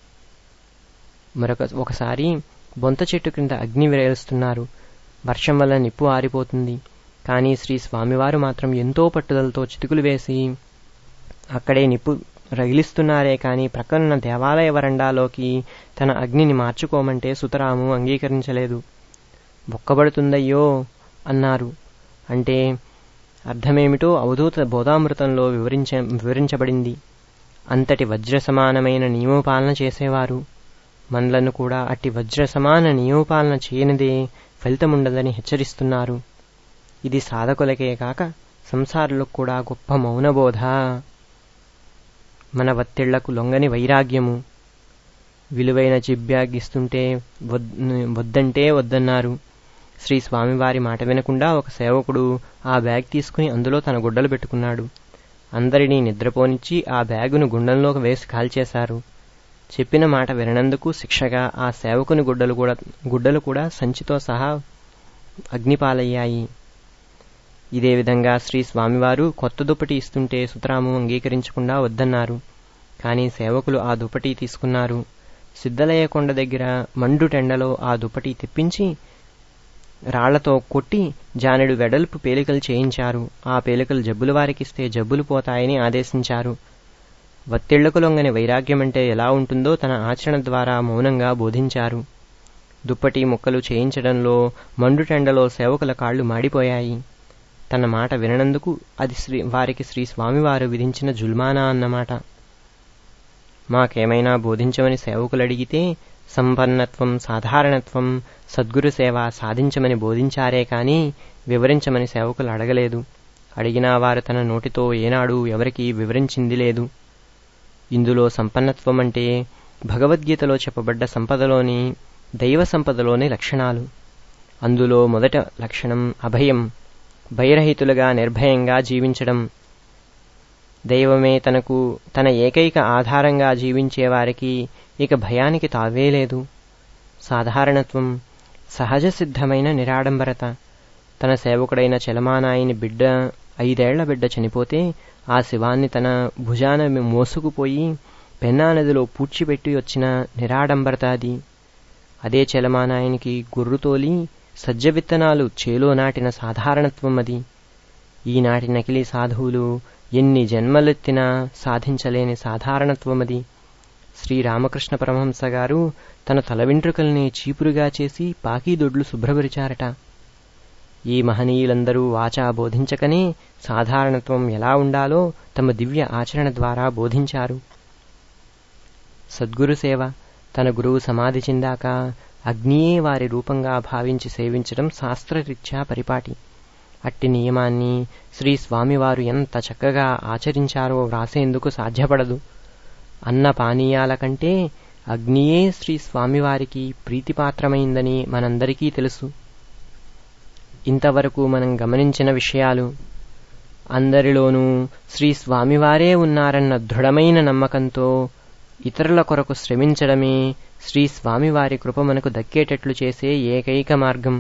మరొక ఒకసారి బొంత చెట్టు క్రింద అగ్ని విరేలుస్తున్నారు వర్షం వల్ల నిప్పు ఆరిపోతుంది కానీ శ్రీ స్వామివారు మాత్రం ఎంతో పట్టుదలతో చితుకులు వేసి అక్కడే నిప్పు రగిలిస్తున్నారే కాని ప్రక్కనున్న దేవాలయ వరండాలోకి తన అగ్నిని మార్చుకోమంటే సుతరాము అంగీకరించలేదు బొక్కబడుతుందయ్యో అన్నారు అంటే అర్థమేమిటో అవధూత బోధామృతంలో వివరించ వివరించబడింది అంతటి వజ్ర సమానమైన నియమపాలన చేసేవారు మనలను కూడా అట్టి వజ్ర సమాన నియమపాలన చేయనిదే ఫలితముండదని హెచ్చరిస్తున్నారు ఇది సాధకులకే కాక సంసారులకు కూడా గొప్ప మౌనబోధ మన వత్తిళ్లకు లొంగని వైరాగ్యము విలువైన జిబ్యాగిస్తుంటే వద్దంటే వద్దన్నారు శ్రీ స్వామివారి మాట వినకుండా ఒక సేవకుడు ఆ బ్యాగ్ తీసుకుని అందులో తన గుడ్డలు పెట్టుకున్నాడు అందరినీ నిద్రపోనిచ్చి ఆ బ్యాగును గుండంలోకి వేసి కాల్చేశారు చెప్పిన మాట వినందుకు శిక్షగా ఆ సేవకుని గుడ్డలు కూడా గుడ్డలు కూడా సంచితో సహా అగ్నిపాలయ్యాయి ఇదే విధంగా శ్రీ స్వామివారు కొత్త దుప్పటి ఇస్తుంటే సుతరాము అంగీకరించకుండా వద్దన్నారు కానీ సేవకులు ఆ దుప్పటి తీసుకున్నారు సిద్ధలయ్య కొండ దగ్గర మండు టెండలో ఆ దుప్పటి తెప్పించి రాళ్లతో కొట్టి జానెడు వెడల్పు పేలికలు చేయించారు ఆ పేలికలు జబ్బుల వారికిస్తే జబ్బులు పోతాయని ఆదేశించారు వత్తిళ్లకు లొంగని వైరాగ్యమంటే ఎలా ఉంటుందో తన ఆచరణ ద్వారా మౌనంగా బోధించారు దుప్పటి ముక్కలు చేయించడంలో మండుటెండలో సేవకుల కాళ్లు మాడిపోయాయి తన మాట వినందుకు అది శ్రీ వారికి శ్రీ స్వామివారు విధించిన జుల్మానా అన్నమాట మాకేమైనా బోధించమని సేవకులు అడిగితే సంపన్నత్వం సాధారణత్వం సద్గురు సేవ సాధించమని బోధించారే కాని వివరించమని సేవకులు అడగలేదు అడిగినా వారు తన నోటితో ఏనాడు ఎవరికీ వివరించింది లేదు ఇందులో సంపన్నత్వం అంటే భగవద్గీతలో చెప్పబడ్డ సంపదలోని దైవ సంపదలోని లక్షణాలు అందులో మొదట లక్షణం అభయం భయరహితులుగా నిర్భయంగా జీవించడం దైవమే తనకు తన ఏకైక ఆధారంగా జీవించే వారికి ఇక భయానికి తావే లేదు సాధారణత్వం సహజ సిద్ధమైన నిరాడంబరత తన సేవకుడైన చలమానాయిని బిడ్డ ఐదేళ్ల బిడ్డ చనిపోతే ఆ శివాన్ని తన భుజాన మోసుకుపోయి పెన్నా నదిలో పూడ్చిపెట్టి వచ్చిన నిరాడంబరత అది అదే చలమానాయనికి గుర్రుతోలి సజ్జ విత్తనాలు చేలో నాటిన సాధారణత్వం అది ఈనాటి నకిలీ సాధువులు ఎన్ని జన్మలెత్తినా సాధించలేని సాధారణత్వమది శ్రీరామకృష్ణ పరమహంస గారు తన తల వెంట్రుకల్ని చీపురుగా చేసి పాకీదొడ్లు శుభ్రపరిచారట ఈ మహనీయులందరూ వాచా బోధించకనే సాధారణత్వం ఎలా ఉండాలో తమ దివ్య ఆచరణ ద్వారా బోధించారు సద్గురు సేవ తన గురువు సమాధి చెందాక అగ్నియే వారి రూపంగా భావించి సేవించడం శాస్త్రరీత్యా పరిపాటి అట్టి నియమాన్ని శ్రీ స్వామివారు ఎంత చక్కగా ఆచరించారో వ్రాసేందుకు సాధ్యపడదు అన్న పానీయాల కంటే అగ్నియే శ్రీ స్వామివారికి ప్రీతిపాత్రమైందని మనందరికీ తెలుసు ఇంతవరకు మనం గమనించిన విషయాలు అందరిలోనూ శ్రీ స్వామివారే ఉన్నారన్న దృఢమైన నమ్మకంతో ఇతరుల కొరకు శ్రమించడమే శ్రీ స్వామివారి కృప మనకు దక్కేటట్లు చేసే ఏకైక మార్గం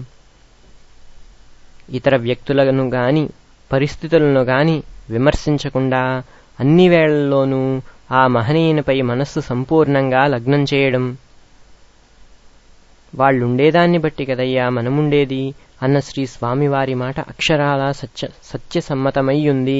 ఇతర వ్యక్తులను గాని పరిస్థితులను గాని విమర్శించకుండా అన్ని వేళల్లోనూ ఆ మహనీయునిపై మనస్సు సంపూర్ణంగా లగ్నం చేయడం వాళ్ళుండేదాన్ని బట్టి కదయ్యా మనముండేది అన్న శ్రీ స్వామివారి మాట అక్షరాల సత్య సత్యసమ్మతమయ్యుంది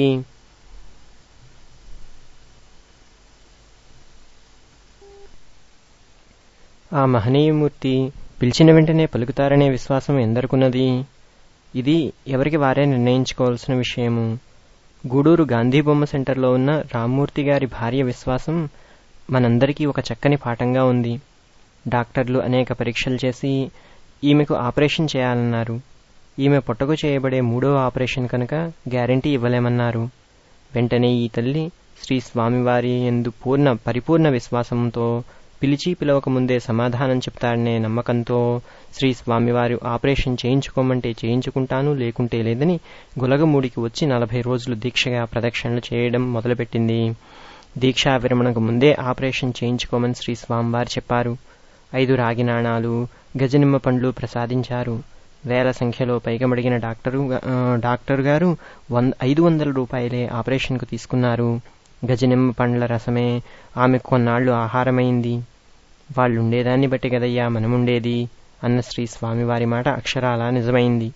ఆ మహనీయమూర్తి పిలిచిన వెంటనే పలుకుతారనే విశ్వాసం ఎందరికున్నది ఇది ఎవరికి వారే నిర్ణయించుకోవాల్సిన విషయము గూడూరు గాంధీ బొమ్మ సెంటర్లో ఉన్న రామ్మూర్తి గారి భార్య విశ్వాసం మనందరికీ ఒక చక్కని పాఠంగా ఉంది డాక్టర్లు అనేక పరీక్షలు చేసి ఈమెకు ఆపరేషన్ చేయాలన్నారు ఈమె పొట్టకు చేయబడే మూడవ ఆపరేషన్ కనుక గ్యారంటీ ఇవ్వలేమన్నారు వెంటనే ఈ తల్లి శ్రీ స్వామివారి ఎందు పూర్ణ పరిపూర్ణ విశ్వాసంతో పిలిచి పిలవకముందే సమాధానం చెప్తాడనే నమ్మకంతో శ్రీ స్వామివారు ఆపరేషన్ చేయించుకోమంటే చేయించుకుంటాను లేకుంటే లేదని గులగమూడికి వచ్చి నలభై రోజులు దీక్షగా ప్రదక్షిణలు చేయడం మొదలుపెట్టింది దీక్షా విరమణకు ముందే ఆపరేషన్ చేయించుకోమని శ్రీ స్వామివారు చెప్పారు ఐదు రాగి నాణాలు గజనిమ్మ పండ్లు ప్రసాదించారు వేల సంఖ్యలో పైగమడిగిన డాక్టరు డాక్టర్ గారు వంద ఐదు వందల రూపాయలే ఆపరేషన్కు తీసుకున్నారు గజనిమ్మ పండ్ల రసమే ఆమె కొన్నాళ్లు ఆహారమైంది వాళ్ళుండేదాన్ని బట్టి గదయ్యా మనముండేది అన్న శ్రీ స్వామివారి మాట అక్షరాల నిజమైంది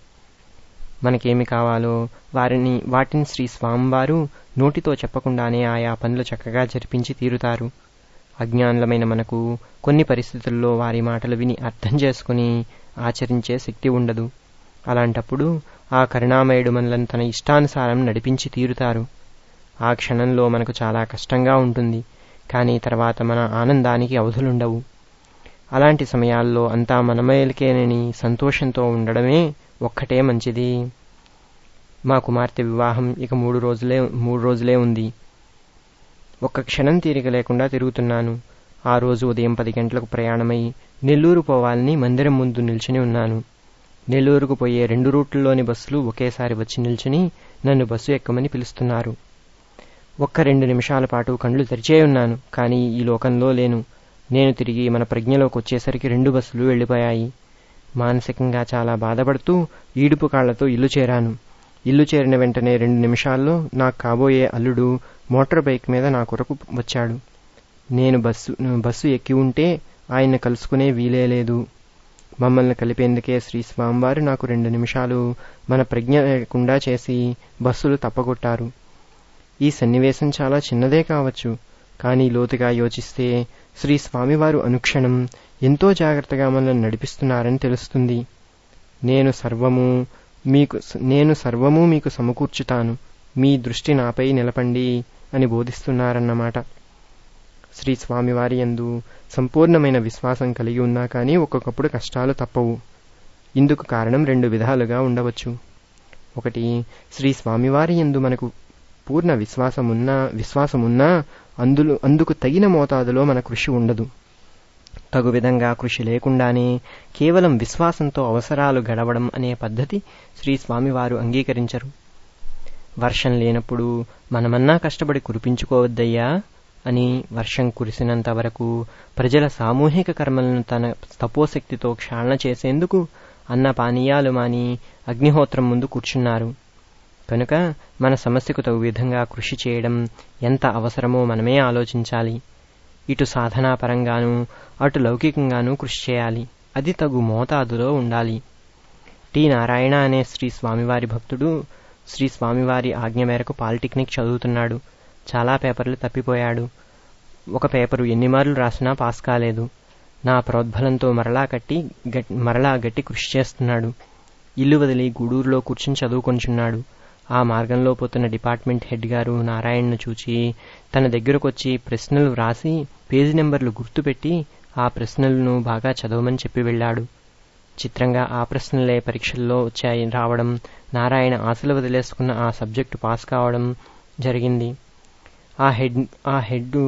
మనకేమి కావాలో వారిని వాటిని శ్రీ స్వామివారు నోటితో చెప్పకుండానే ఆయా పనులు చక్కగా జరిపించి తీరుతారు అజ్ఞానులమైన మనకు కొన్ని పరిస్థితుల్లో వారి మాటలు విని అర్థం చేసుకుని ఆచరించే శక్తి ఉండదు అలాంటప్పుడు ఆ కరుణామయుడు మనలను తన ఇష్టానుసారం నడిపించి తీరుతారు ఆ క్షణంలో మనకు చాలా కష్టంగా ఉంటుంది కానీ తర్వాత మన ఆనందానికి అవధులుండవు అలాంటి సమయాల్లో అంతా మనమేలకేనని సంతోషంతో ఉండడమే ఒక్కటే మంచిది మా కుమార్తె వివాహం ఇక మూడు రోజులే మూడు రోజులే ఉంది ఒక్క క్షణం తీరిక లేకుండా తిరుగుతున్నాను ఆ రోజు ఉదయం పది గంటలకు ప్రయాణమై నెల్లూరు పోవాలని మందిరం ముందు నిల్చుని ఉన్నాను నెల్లూరుకు పోయే రెండు రూట్లలోని బస్సులు ఒకేసారి వచ్చి నిల్చుని నన్ను బస్సు ఎక్కమని పిలుస్తున్నారు ఒక్క రెండు నిమిషాల పాటు కళ్ళు తెరిచే ఉన్నాను కానీ ఈ లోకంలో లేను నేను తిరిగి మన ప్రజ్ఞలోకి వచ్చేసరికి రెండు బస్సులు వెళ్ళిపోయాయి మానసికంగా చాలా బాధపడుతూ ఈడుపు కాళ్లతో ఇల్లు చేరాను ఇల్లు చేరిన వెంటనే రెండు నిమిషాల్లో నాకు కాబోయే అల్లుడు మోటార్ బైక్ మీద నా కొరకు వచ్చాడు నేను బస్సు బస్సు ఎక్కి ఉంటే ఆయన కలుసుకునే వీలే లేదు మమ్మల్ని కలిపేందుకే శ్రీ స్వామివారు నాకు రెండు నిమిషాలు మన ప్రజ్ఞ లేకుండా చేసి బస్సులు తప్పగొట్టారు ఈ సన్నివేశం చాలా చిన్నదే కావచ్చు కానీ లోతుగా యోచిస్తే శ్రీ స్వామివారు అనుక్షణం ఎంతో జాగ్రత్తగా మనల్ని నడిపిస్తున్నారని తెలుస్తుంది నేను సర్వము మీకు నేను సర్వము మీకు సమకూర్చుతాను మీ దృష్టి నాపై నిలపండి అని బోధిస్తున్నారన్నమాట శ్రీ స్వామివారి ఎందు సంపూర్ణమైన విశ్వాసం కలిగి ఉన్నా కానీ ఒక్కొక్కప్పుడు కష్టాలు తప్పవు ఇందుకు కారణం రెండు విధాలుగా ఉండవచ్చు ఒకటి శ్రీ స్వామివారి ఎందు మనకు పూర్ణ విశ్వాసమున్నా విశ్వాసమున్నా అందులో అందుకు తగిన మోతాదులో మన కృషి ఉండదు తగు విధంగా కృషి లేకుండానే కేవలం విశ్వాసంతో అవసరాలు గడవడం అనే పద్ధతి శ్రీ స్వామివారు అంగీకరించరు వర్షం లేనప్పుడు మనమన్నా కష్టపడి కురిపించుకోవద్దయ్యా అని వర్షం కురిసినంత వరకు ప్రజల సామూహిక కర్మలను తన తపోశక్తితో క్షాళన చేసేందుకు అన్న పానీయాలు మాని అగ్నిహోత్రం ముందు కూర్చున్నారు కనుక మన సమస్యకు తగు విధంగా కృషి చేయడం ఎంత అవసరమో మనమే ఆలోచించాలి ఇటు సాధనాపరంగానూ అటు లౌకికంగానూ కృషి చేయాలి అది తగు మోతాదులో ఉండాలి టి నారాయణ అనే శ్రీ స్వామివారి భక్తుడు శ్రీ స్వామివారి ఆజ్ఞ మేరకు పాలిటెక్నిక్ చదువుతున్నాడు చాలా పేపర్లు తప్పిపోయాడు ఒక పేపరు ఎన్ని మార్లు రాసినా పాస్ కాలేదు నా ప్రోద్బలంతో మరలా కట్టి మరలా గట్టి కృషి చేస్తున్నాడు ఇల్లు వదిలి గూడూరులో కూర్చుని చదువుకొంచున్నాడు ఆ మార్గంలో పోతున్న డిపార్ట్మెంట్ హెడ్ గారు నారాయణను చూచి తన దగ్గరకొచ్చి ప్రశ్నలు వ్రాసి పేజీ నెంబర్లు గుర్తుపెట్టి ఆ ప్రశ్నలను బాగా చదవమని చెప్పి వెళ్ళాడు చిత్రంగా ఆ ప్రశ్నలే పరీక్షల్లో వచ్చాయి రావడం నారాయణ ఆశలు వదిలేసుకున్న ఆ సబ్జెక్టు పాస్ కావడం జరిగింది ఆ హెడ్ ఆ హెడ్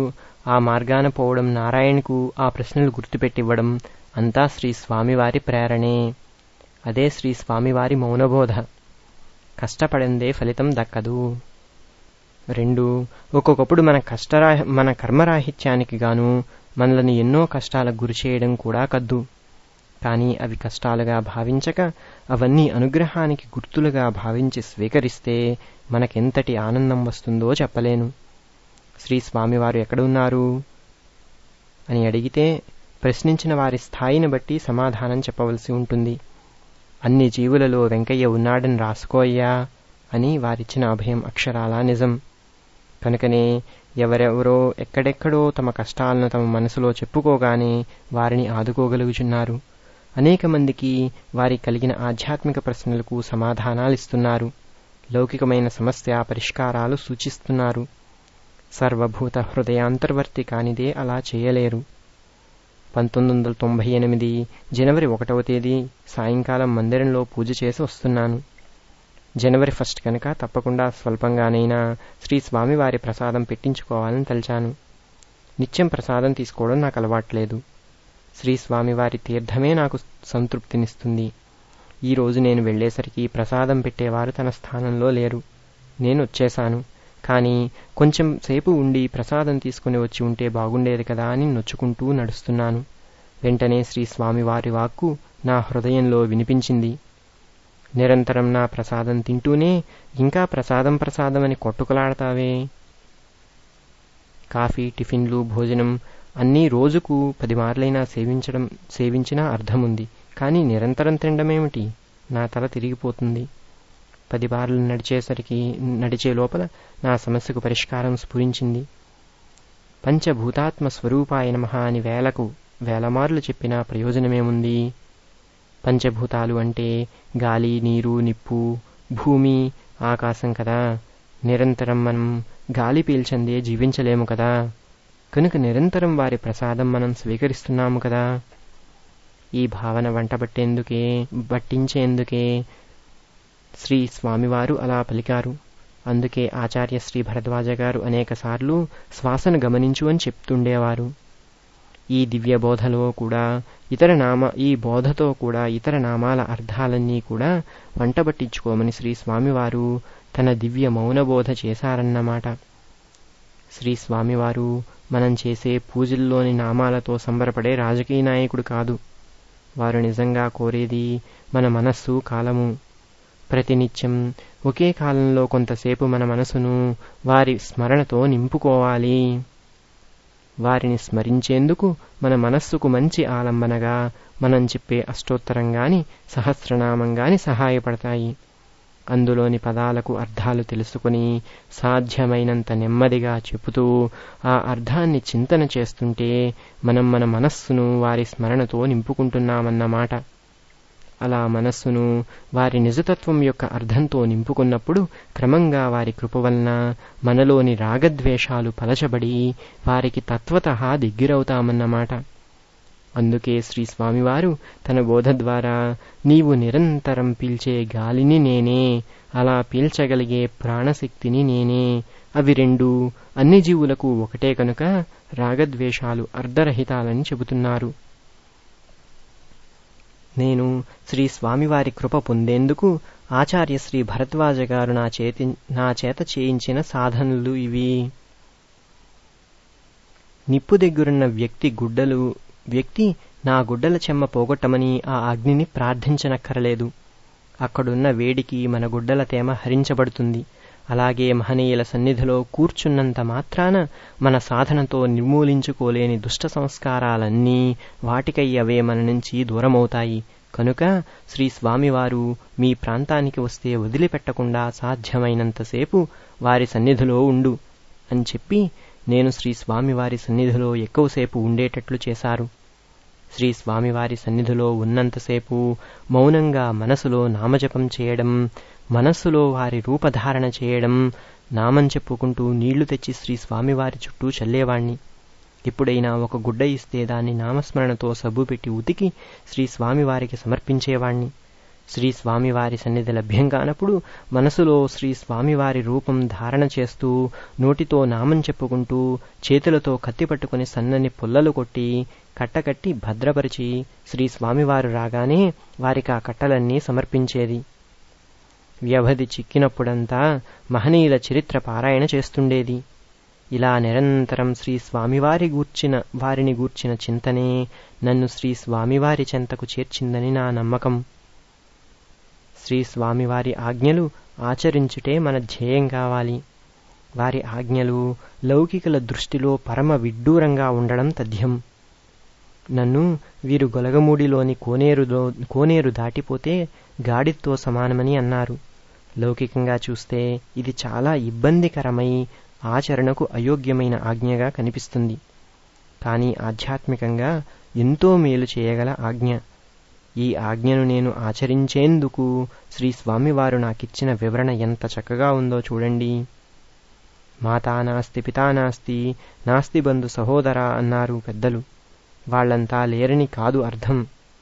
ఆ మార్గాన పోవడం నారాయణకు ఆ ప్రశ్నలు గుర్తుపెట్టివ్వడం అంతా శ్రీ స్వామివారి ప్రేరణే అదే శ్రీ స్వామివారి మౌనబోధ కష్టపడిందే ఫలితం దక్కదు రెండు ఒక్కొక్కప్పుడు మన కష్టరా మన కర్మరాహిత్యానికి గాను మనల్ని ఎన్నో కష్టాలకు గురి చేయడం కూడా కద్దు కానీ అవి కష్టాలుగా భావించక అవన్నీ అనుగ్రహానికి గుర్తులుగా భావించి స్వీకరిస్తే మనకెంతటి ఆనందం వస్తుందో చెప్పలేను శ్రీ స్వామివారు ఎక్కడున్నారు అని అడిగితే ప్రశ్నించిన వారి స్థాయిని బట్టి సమాధానం చెప్పవలసి ఉంటుంది అన్ని జీవులలో వెంకయ్య ఉన్నాడని రాసుకోయ్యా అని వారిచ్చిన అభయం అక్షరాలా నిజం కనుకనే ఎవరెవరో ఎక్కడెక్కడో తమ కష్టాలను తమ మనసులో చెప్పుకోగానే వారిని ఆదుకోగలుగుచున్నారు అనేక మందికి వారి కలిగిన ఆధ్యాత్మిక ప్రశ్నలకు సమాధానాలిస్తున్నారు లౌకికమైన సమస్య పరిష్కారాలు సూచిస్తున్నారు సర్వభూత హృదయాంతర్వర్తి కానిదే అలా చేయలేరు పంతొమ్మిది వందల తొంభై ఎనిమిది జనవరి ఒకటవ తేదీ సాయంకాలం మందిరంలో పూజ చేసి వస్తున్నాను జనవరి ఫస్ట్ కనుక తప్పకుండా స్వల్పంగానైనా శ్రీ స్వామివారి ప్రసాదం పెట్టించుకోవాలని తలిచాను నిత్యం ప్రసాదం తీసుకోవడం నాకు అలవాట్లేదు శ్రీ స్వామివారి తీర్థమే నాకు సంతృప్తినిస్తుంది ఈ రోజు నేను వెళ్లేసరికి ప్రసాదం పెట్టేవారు తన స్థానంలో లేరు నేను వచ్చేశాను కానీ కొంచెం సేపు ఉండి ప్రసాదం తీసుకుని వచ్చి ఉంటే బాగుండేది కదా అని నొచ్చుకుంటూ నడుస్తున్నాను వెంటనే శ్రీ స్వామివారి వాక్కు నా హృదయంలో వినిపించింది నిరంతరం నా ప్రసాదం తింటూనే ఇంకా ప్రసాదం ప్రసాదం అని కొట్టుకులాడతావే కాఫీ టిఫిన్లు భోజనం అన్నీ రోజుకు పది మార్లైనా సేవించడం సేవించినా అర్థముంది కానీ నిరంతరం తినడమేమిటి నా తల తిరిగిపోతుంది పది బార్లు నడిచేసరికి నడిచే లోపల నా సమస్యకు పరిష్కారం స్ఫురించింది పంచభూతాత్మ స్వరూపాయ నమ అని వేలకు వేలమార్లు చెప్పిన ప్రయోజనమేముంది పంచభూతాలు అంటే గాలి నీరు నిప్పు భూమి ఆకాశం కదా నిరంతరం మనం గాలి పీల్చందే జీవించలేము కదా కనుక నిరంతరం వారి ప్రసాదం మనం స్వీకరిస్తున్నాము కదా ఈ భావన వంటబట్టేందుకే బట్టించేందుకే శ్రీ స్వామివారు అలా పలికారు అందుకే ఆచార్య శ్రీ భరద్వాజ గారు అనేకసార్లు శ్వాసను గమనించు అని చెప్తుండేవారు ఈ దివ్య బోధలో కూడా ఇతర నామ ఈ బోధతో కూడా ఇతర నామాల అర్థాలన్నీ కూడా వంటబట్టించుకోమని శ్రీ స్వామివారు తన దివ్య మౌనబోధ చేశారన్నమాట శ్రీ స్వామివారు మనం చేసే పూజల్లోని నామాలతో సంబరపడే రాజకీయ నాయకుడు కాదు వారు నిజంగా కోరేది మన మనస్సు కాలము ప్రతినిత్యం ఒకే కాలంలో కొంతసేపు మన మనసును వారి స్మరణతో నింపుకోవాలి వారిని స్మరించేందుకు మన మనస్సుకు మంచి ఆలంబనగా మనం చెప్పే అష్టోత్తరం గాని సహస్రనామం గాని సహాయపడతాయి అందులోని పదాలకు అర్థాలు తెలుసుకుని సాధ్యమైనంత నెమ్మదిగా చెబుతూ ఆ అర్థాన్ని చింతన చేస్తుంటే మనం మన మనస్సును వారి స్మరణతో నింపుకుంటున్నామన్నమాట అలా మనస్సును వారి నిజతత్వం యొక్క అర్థంతో నింపుకున్నప్పుడు క్రమంగా వారి కృప వలన మనలోని రాగద్వేషాలు పలచబడి వారికి తత్వత దగ్గరవుతామన్నమాట అందుకే శ్రీ స్వామివారు తన బోధ ద్వారా నీవు నిరంతరం పీల్చే గాలిని నేనే అలా పీల్చగలిగే ప్రాణశక్తిని నేనే అవి రెండు అన్ని జీవులకు ఒకటే కనుక రాగద్వేషాలు అర్ధరహితాలని చెబుతున్నారు నేను శ్రీ స్వామివారి కృప పొందేందుకు ఆచార్య శ్రీ భరద్వాజ గారు నా చేతి నా చేత చేయించిన సాధనలు ఇవి నిప్పు దగ్గరున్న వ్యక్తి గుడ్డలు వ్యక్తి నా గుడ్డల చెమ్మ పోగొట్టమని ఆ అగ్నిని ప్రార్థించనక్కరలేదు అక్కడున్న వేడికి మన గుడ్డల తేమ హరించబడుతుంది అలాగే మహనీయుల సన్నిధిలో కూర్చున్నంత మాత్రాన మన సాధనతో నిర్మూలించుకోలేని దుష్ట సంస్కారాలన్నీ వాటికై అవే మన నుంచి దూరమవుతాయి కనుక శ్రీ స్వామివారు మీ ప్రాంతానికి వస్తే వదిలిపెట్టకుండా సాధ్యమైనంతసేపు వారి సన్నిధిలో ఉండు అని చెప్పి నేను శ్రీ స్వామివారి సన్నిధిలో ఎక్కువసేపు ఉండేటట్లు చేశారు శ్రీ స్వామివారి సన్నిధిలో ఉన్నంతసేపు మౌనంగా మనసులో నామజపం చేయడం మనస్సులో వారి రూపధారణ చేయడం నామం చెప్పుకుంటూ నీళ్లు తెచ్చి శ్రీ స్వామివారి చుట్టూ చల్లేవాణ్ణి ఎప్పుడైనా ఒక గుడ్డ ఇస్తే దాన్ని నామస్మరణతో సబ్బు పెట్టి ఉతికి శ్రీ స్వామివారికి సమర్పించేవాణ్ణి శ్రీ స్వామివారి సన్నిధి లభ్యం కానప్పుడు మనసులో శ్రీ స్వామివారి రూపం ధారణ చేస్తూ నోటితో నామం చెప్పుకుంటూ చేతులతో కత్తి పట్టుకుని సన్నని పుల్లలు కొట్టి కట్టకట్టి భద్రపరిచి శ్రీ స్వామివారు రాగానే వారికి ఆ కట్టలన్నీ సమర్పించేది వ్యవధి చిక్కినప్పుడంతా మహనీయుల చరిత్ర పారాయణ చేస్తుండేది ఇలా నిరంతరం శ్రీ స్వామివారి గూర్చిన వారిని గూర్చిన చింతనే నన్ను శ్రీ స్వామివారి చెంతకు చేర్చిందని నా నమ్మకం శ్రీ స్వామివారి ఆజ్ఞలు ఆచరించుటే మన ధ్యేయం కావాలి వారి ఆజ్ఞలు లౌకికల దృష్టిలో పరమ విడ్డూరంగా ఉండడం తథ్యం నన్ను వీరు గొలగమూడిలోని కోనేరులో కోనేరు దాటిపోతే గాడితో సమానమని అన్నారు లౌకికంగా చూస్తే ఇది చాలా ఇబ్బందికరమై ఆచరణకు అయోగ్యమైన ఆజ్ఞగా కనిపిస్తుంది కానీ ఆధ్యాత్మికంగా ఎంతో మేలు చేయగల ఆజ్ఞ ఈ ఆజ్ఞను నేను ఆచరించేందుకు శ్రీ స్వామివారు నాకిచ్చిన వివరణ ఎంత చక్కగా ఉందో చూడండి మాతా నాస్తి పితా నాస్తి నాస్తి బంధు సహోదర అన్నారు పెద్దలు వాళ్లంతా లేరని కాదు అర్థం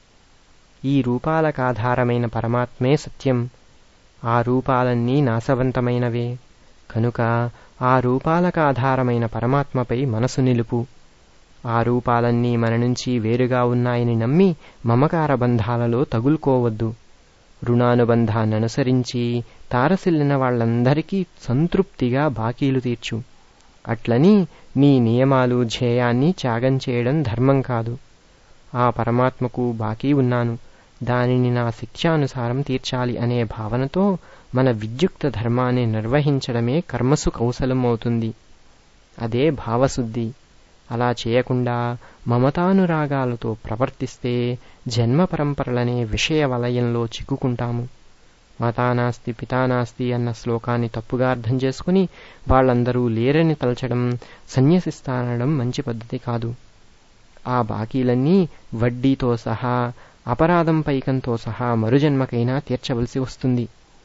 ఈ రూపాలకాధారమైన పరమాత్మే సత్యం ఆ రూపాలన్నీ నాశవంతమైనవే కనుక ఆ రూపాలకాధారమైన పరమాత్మపై మనసు నిలుపు ఆ రూపాలన్నీ మన నుంచి వేరుగా ఉన్నాయని నమ్మి మమకార బంధాలలో తగులుకోవద్దు రుణానుబంధాన్ని అనుసరించి తారసిల్లిన వాళ్లందరికీ సంతృప్తిగా బాకీలు తీర్చు అట్లని నీ నియమాలు ధ్యేయాన్ని త్యాగం చేయడం ధర్మం కాదు ఆ పరమాత్మకు బాకీ ఉన్నాను దానిని నా శిక్షానుసారం తీర్చాలి అనే భావనతో మన విద్యుక్త ధర్మాన్ని నిర్వహించడమే కర్మసు కౌశలం అవుతుంది అదే భావశుద్ధి అలా చేయకుండా మమతానురాగాలతో ప్రవర్తిస్తే జన్మ పరంపరలనే విషయ వలయంలో చిక్కుకుంటాము మాతానాస్తి పితానాస్తి అన్న శ్లోకాన్ని తప్పుగా అర్థం చేసుకుని వాళ్ళందరూ లేరని తలచడం సన్యసిస్తానడం మంచి పద్ధతి కాదు ఆ బాకీలన్నీ వడ్డీతో సహా అపరాధం పైకంతో సహా మరుజన్మకైనా తీర్చవలసి వస్తుంది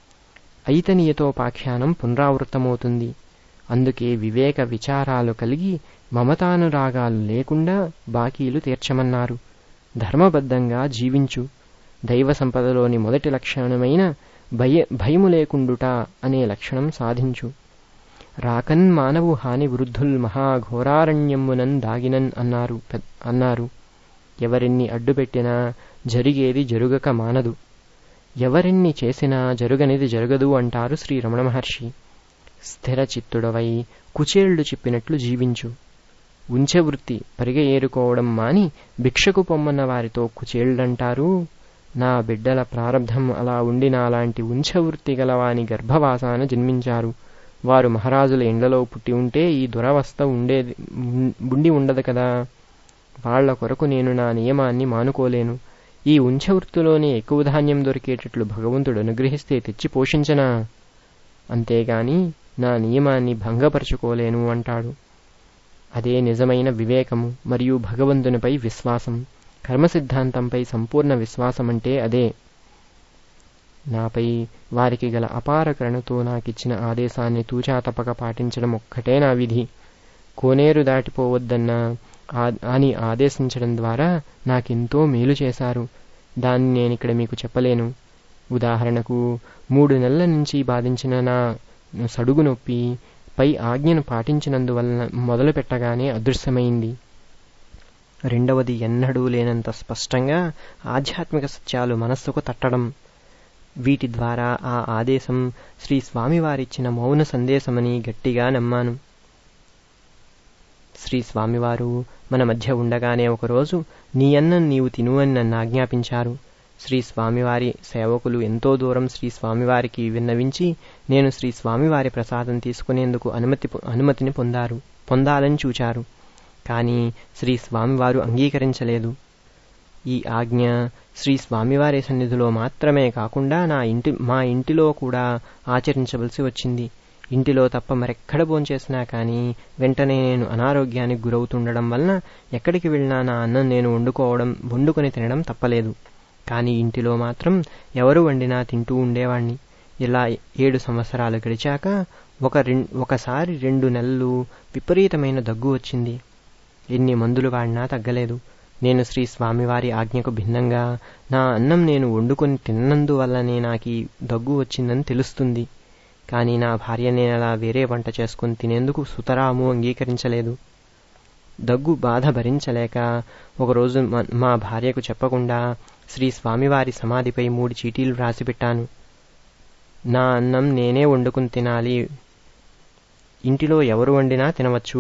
ఐతనీయతోపాఖ్యానం పునరావృతమవుతుంది అందుకే వివేక విచారాలు కలిగి మమతానురాగాలు లేకుండా బాకీలు తీర్చమన్నారు ధర్మబద్ధంగా జీవించు దైవ సంపదలోని మొదటి లక్షణమైన భయ భయము లేకుండుట అనే లక్షణం సాధించు రాకన్ మానవు హాని వృద్ధుల్ మహాఘోరారణ్యమునన్ దాగినన్ అన్నారు అన్నారు ఎవరిన్ని అడ్డుపెట్టినా జరిగేది జరుగక మానదు ఎవరిన్ని చేసినా జరుగనిది జరగదు అంటారు శ్రీ రమణ మహర్షి స్థిర చిత్తుడవై కుచేళ్లు చెప్పినట్లు జీవించు ఉంచెవృత్తి పరిగ ఏరుకోవడం మాని భిక్షకు పొమ్మన్న వారితో కుచేళ్లంటారు నా బిడ్డల ప్రారంధం అలా ఉండి నాలాంటి ఉంచవృత్తి గలవాని గర్భవాసాన జన్మించారు వారు మహారాజుల ఎండలో పుట్టి ఉంటే ఈ దురవస్థ ఉండేది ఉండి ఉండదు కదా వాళ్ల కొరకు నేను నా నియమాన్ని మానుకోలేను ఈ ఉంచవృత్తిలోనే ఎక్కువ ధాన్యం దొరికేటట్లు భగవంతుడు అనుగ్రహిస్తే తెచ్చి పోషించనా అంతేగాని నా నియమాన్ని భంగపరచుకోలేను అంటాడు అదే నిజమైన వివేకము మరియు భగవంతునిపై విశ్వాసం కర్మ సిద్ధాంతంపై సంపూర్ణ విశ్వాసం అంటే అదే నాపై వారికి గల అపార కరుణతో నాకిచ్చిన ఆదేశాన్ని తూచా తప్పక పాటించడం ఒక్కటే నా విధి కోనేరు దాటిపోవద్దన్న అని ఆదేశించడం ద్వారా నాకెంతో మేలు చేశారు దాన్ని నేనిక్కడ మీకు చెప్పలేను ఉదాహరణకు మూడు నెలల నుంచి బాధించిన నా సడుగు నొప్పి పై ఆజ్ఞను పాటించినందువలన మొదలు పెట్టగానే అదృశ్యమైంది రెండవది ఎన్నడూ లేనంత స్పష్టంగా ఆధ్యాత్మిక సత్యాలు మనస్సుకు తట్టడం వీటి ద్వారా ఆ ఆదేశం శ్రీ స్వామివారిచ్చిన మౌన సందేశమని గట్టిగా నమ్మాను శ్రీ స్వామివారు మన మధ్య ఉండగానే ఒకరోజు నీ అన్నం నీవు తిను అని నన్ను ఆజ్ఞాపించారు శ్రీ స్వామివారి సేవకులు ఎంతో దూరం శ్రీ స్వామివారికి విన్నవించి నేను శ్రీ స్వామివారి ప్రసాదం తీసుకునేందుకు అనుమతి అనుమతిని పొందారు పొందాలని చూచారు కానీ శ్రీ స్వామివారు అంగీకరించలేదు ఈ ఆజ్ఞ శ్రీ స్వామివారి సన్నిధిలో మాత్రమే కాకుండా నా ఇంటి మా ఇంటిలో కూడా ఆచరించవలసి వచ్చింది ఇంటిలో తప్ప మరెక్కడ భోంచేసినా కానీ వెంటనే నేను అనారోగ్యానికి గురవుతుండడం వలన ఎక్కడికి వెళ్ళినా నా అన్నం నేను వండుకోవడం వండుకొని తినడం తప్పలేదు కానీ ఇంటిలో మాత్రం ఎవరు వండినా తింటూ ఉండేవాణ్ణి ఇలా ఏడు సంవత్సరాలు గడిచాక ఒక ఒకసారి రెండు నెలలు విపరీతమైన దగ్గు వచ్చింది ఎన్ని మందులు వాడినా తగ్గలేదు నేను శ్రీ స్వామివారి ఆజ్ఞకు భిన్నంగా నా అన్నం నేను వండుకొని తిన్నందువల్లనే నాకు ఈ దగ్గు వచ్చిందని తెలుస్తుంది కానీ నా భార్య నేనలా వేరే వంట చేసుకుని తినేందుకు సుతరాము అంగీకరించలేదు దగ్గు బాధ భరించలేక ఒకరోజు మా భార్యకు చెప్పకుండా శ్రీ స్వామివారి సమాధిపై మూడు చీటీలు వ్రాసిపెట్టాను నా అన్నం నేనే వండుకుని తినాలి ఇంటిలో ఎవరు వండినా తినవచ్చు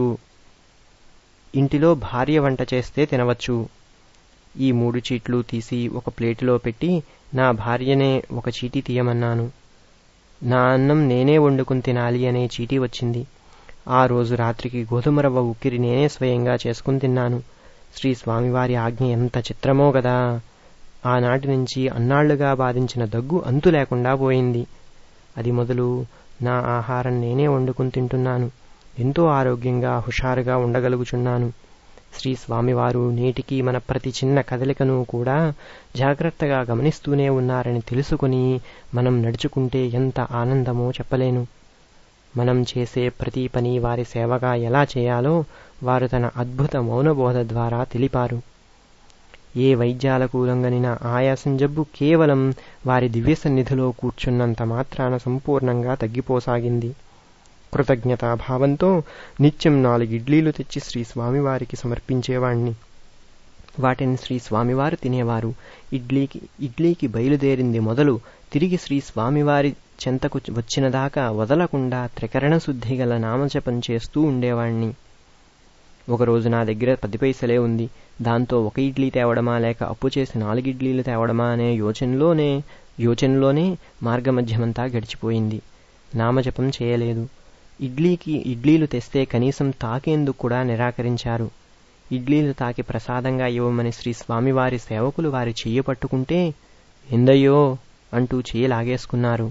ఇంటిలో భార్య వంట చేస్తే తినవచ్చు ఈ మూడు చీట్లు తీసి ఒక ప్లేటులో పెట్టి నా భార్యనే ఒక చీటీ తీయమన్నాను నా అన్నం నేనే వండుకుని తినాలి అనే చీటీ వచ్చింది ఆ రోజు రాత్రికి గోధుమ రవ్వ ఉక్కిరి నేనే స్వయంగా చేసుకుని తిన్నాను శ్రీ స్వామివారి ఆజ్ఞ ఎంత చిత్రమో గదా ఆనాటి నుంచి అన్నాళ్లుగా బాధించిన దగ్గు అంతు లేకుండా పోయింది అది మొదలు నా ఆహారం నేనే వండుకుని తింటున్నాను ఎంతో ఆరోగ్యంగా హుషారుగా ఉండగలుగుచున్నాను శ్రీ స్వామివారు నేటికి మన ప్రతి చిన్న కదలికను కూడా జాగ్రత్తగా గమనిస్తూనే ఉన్నారని తెలుసుకుని మనం నడుచుకుంటే ఎంత ఆనందమో చెప్పలేను మనం చేసే ప్రతి పని వారి సేవగా ఎలా చేయాలో వారు తన అద్భుత మౌనబోధ ద్వారా తెలిపారు ఏ వైద్యాలకు లొంగనిన ఆయాసం జబ్బు కేవలం వారి దివ్య సన్నిధిలో కూర్చున్నంత మాత్రాన సంపూర్ణంగా తగ్గిపోసాగింది కృతజ్ఞతాభావంతో నిత్యం నాలుగు ఇడ్లీలు తెచ్చి శ్రీ స్వామివారికి సమర్పించేవాణ్ణి వాటిని శ్రీ స్వామివారు తినేవారు ఇడ్లీకి ఇడ్లీకి బయలుదేరింది మొదలు తిరిగి శ్రీ స్వామివారి చెంతకు వచ్చినదాకా వదలకుండా త్రికరణ శుద్ధి గల నామజపం చేస్తూ ఉండేవాణ్ణి ఒకరోజు నా దగ్గర పది పైసలే ఉంది దాంతో ఒక ఇడ్లీ తేవడమా లేక అప్పు చేసి నాలుగు ఇడ్లీలు తేవడమా అనే యోచనలోనే యోచనలోనే మార్గమధ్యమంతా గడిచిపోయింది నామజపం చేయలేదు ఇడ్లీకి ఇడ్లీలు తెస్తే కనీసం తాకేందుకు కూడా నిరాకరించారు ఇడ్లీలు తాకి ప్రసాదంగా ఇవ్వమని శ్రీ స్వామివారి సేవకులు వారి చెయ్యి పట్టుకుంటే ఎందయ్యో అంటూ చెయ్యి లాగేసుకున్నారు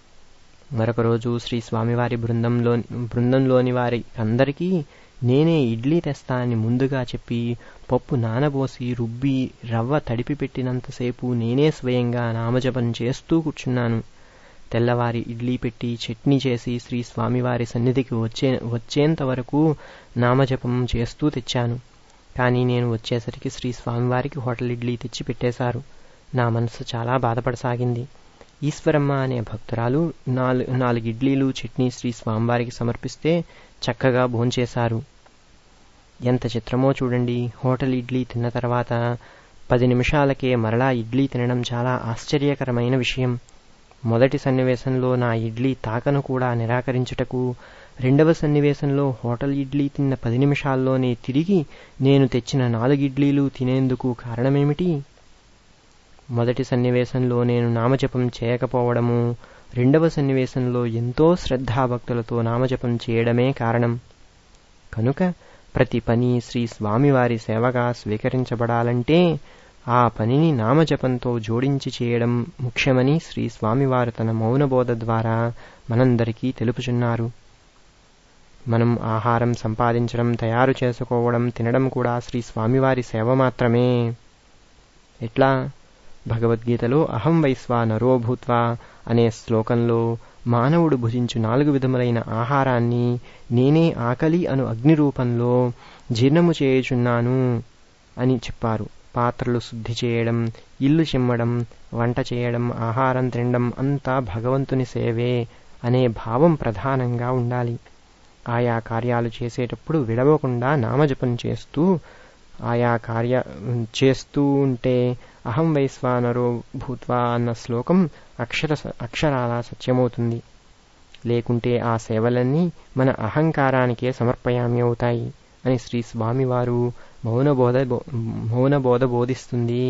మరొక రోజు శ్రీ స్వామివారి బృందంలో బృందంలోని వారి అందరికీ నేనే ఇడ్లీ తెస్తా అని ముందుగా చెప్పి పప్పు నానబోసి రుబ్బి రవ్వ తడిపి పెట్టినంతసేపు నేనే స్వయంగా నామజపం చేస్తూ కూర్చున్నాను తెల్లవారి ఇడ్లీ పెట్టి చట్నీ చేసి శ్రీ స్వామివారి సన్నిధికి వచ్చే వచ్చేంత వరకు నామజపం చేస్తూ తెచ్చాను కానీ నేను వచ్చేసరికి శ్రీ స్వామివారికి హోటల్ ఇడ్లీ తెచ్చి పెట్టేశారు నా మనసు చాలా బాధపడసాగింది ఈశ్వరమ్మ అనే భక్తురాలు నాలుగు నాలుగు ఇడ్లీలు చట్నీ శ్రీ స్వామివారికి సమర్పిస్తే చక్కగా భోంచేశారు ఎంత చిత్రమో చూడండి హోటల్ ఇడ్లీ తిన్న తర్వాత పది నిమిషాలకే మరలా ఇడ్లీ తినడం చాలా ఆశ్చర్యకరమైన విషయం మొదటి సన్నివేశంలో నా ఇడ్లీ తాకను కూడా నిరాకరించుటకు రెండవ సన్నివేశంలో హోటల్ ఇడ్లీ తిన్న పది నిమిషాల్లోనే తిరిగి నేను తెచ్చిన నాలుగు ఇడ్లీలు తినేందుకు కారణమేమిటి మొదటి సన్నివేశంలో నేను నామజపం చేయకపోవడము రెండవ సన్నివేశంలో ఎంతో శ్రద్ధాభక్తులతో నామజపం చేయడమే కారణం కనుక ప్రతి పని శ్రీ స్వామివారి సేవగా స్వీకరించబడాలంటే ఆ పనిని నామజపంతో జోడించి చేయడం ముఖ్యమని శ్రీ స్వామివారు తన మౌనబోధ ద్వారా మనందరికీ తెలుపుచున్నారు మనం ఆహారం సంపాదించడం తయారు చేసుకోవడం తినడం కూడా శ్రీ స్వామివారి సేవ మాత్రమే ఎట్లా భగవద్గీతలో అహం వైశ్వా నరో భూత్వా అనే శ్లోకంలో మానవుడు భుజించు నాలుగు విధములైన ఆహారాన్ని నేనే ఆకలి అను అగ్ని రూపంలో జీర్ణము చేయుచున్నాను అని చెప్పారు పాత్రలు శుద్ధి చేయడం ఇల్లు చిమ్మడం వంట చేయడం ఆహారం తినడం అంతా భగవంతుని సేవే అనే భావం ప్రధానంగా ఉండాలి ఆయా కార్యాలు చేసేటప్పుడు విడవకుండా నామజపం చేస్తూ ఆయా కార్య చేస్తూ ఉంటే అహం వైశ్వానరో భూత్వా అన్న శ్లోకం అక్షర అక్షరాల సత్యమవుతుంది లేకుంటే ఆ సేవలన్నీ మన అహంకారానికే సమర్పయామి అవుతాయి అని శ్రీ స్వామివారు మౌనబోధ మౌనబోధ బోధిస్తుంది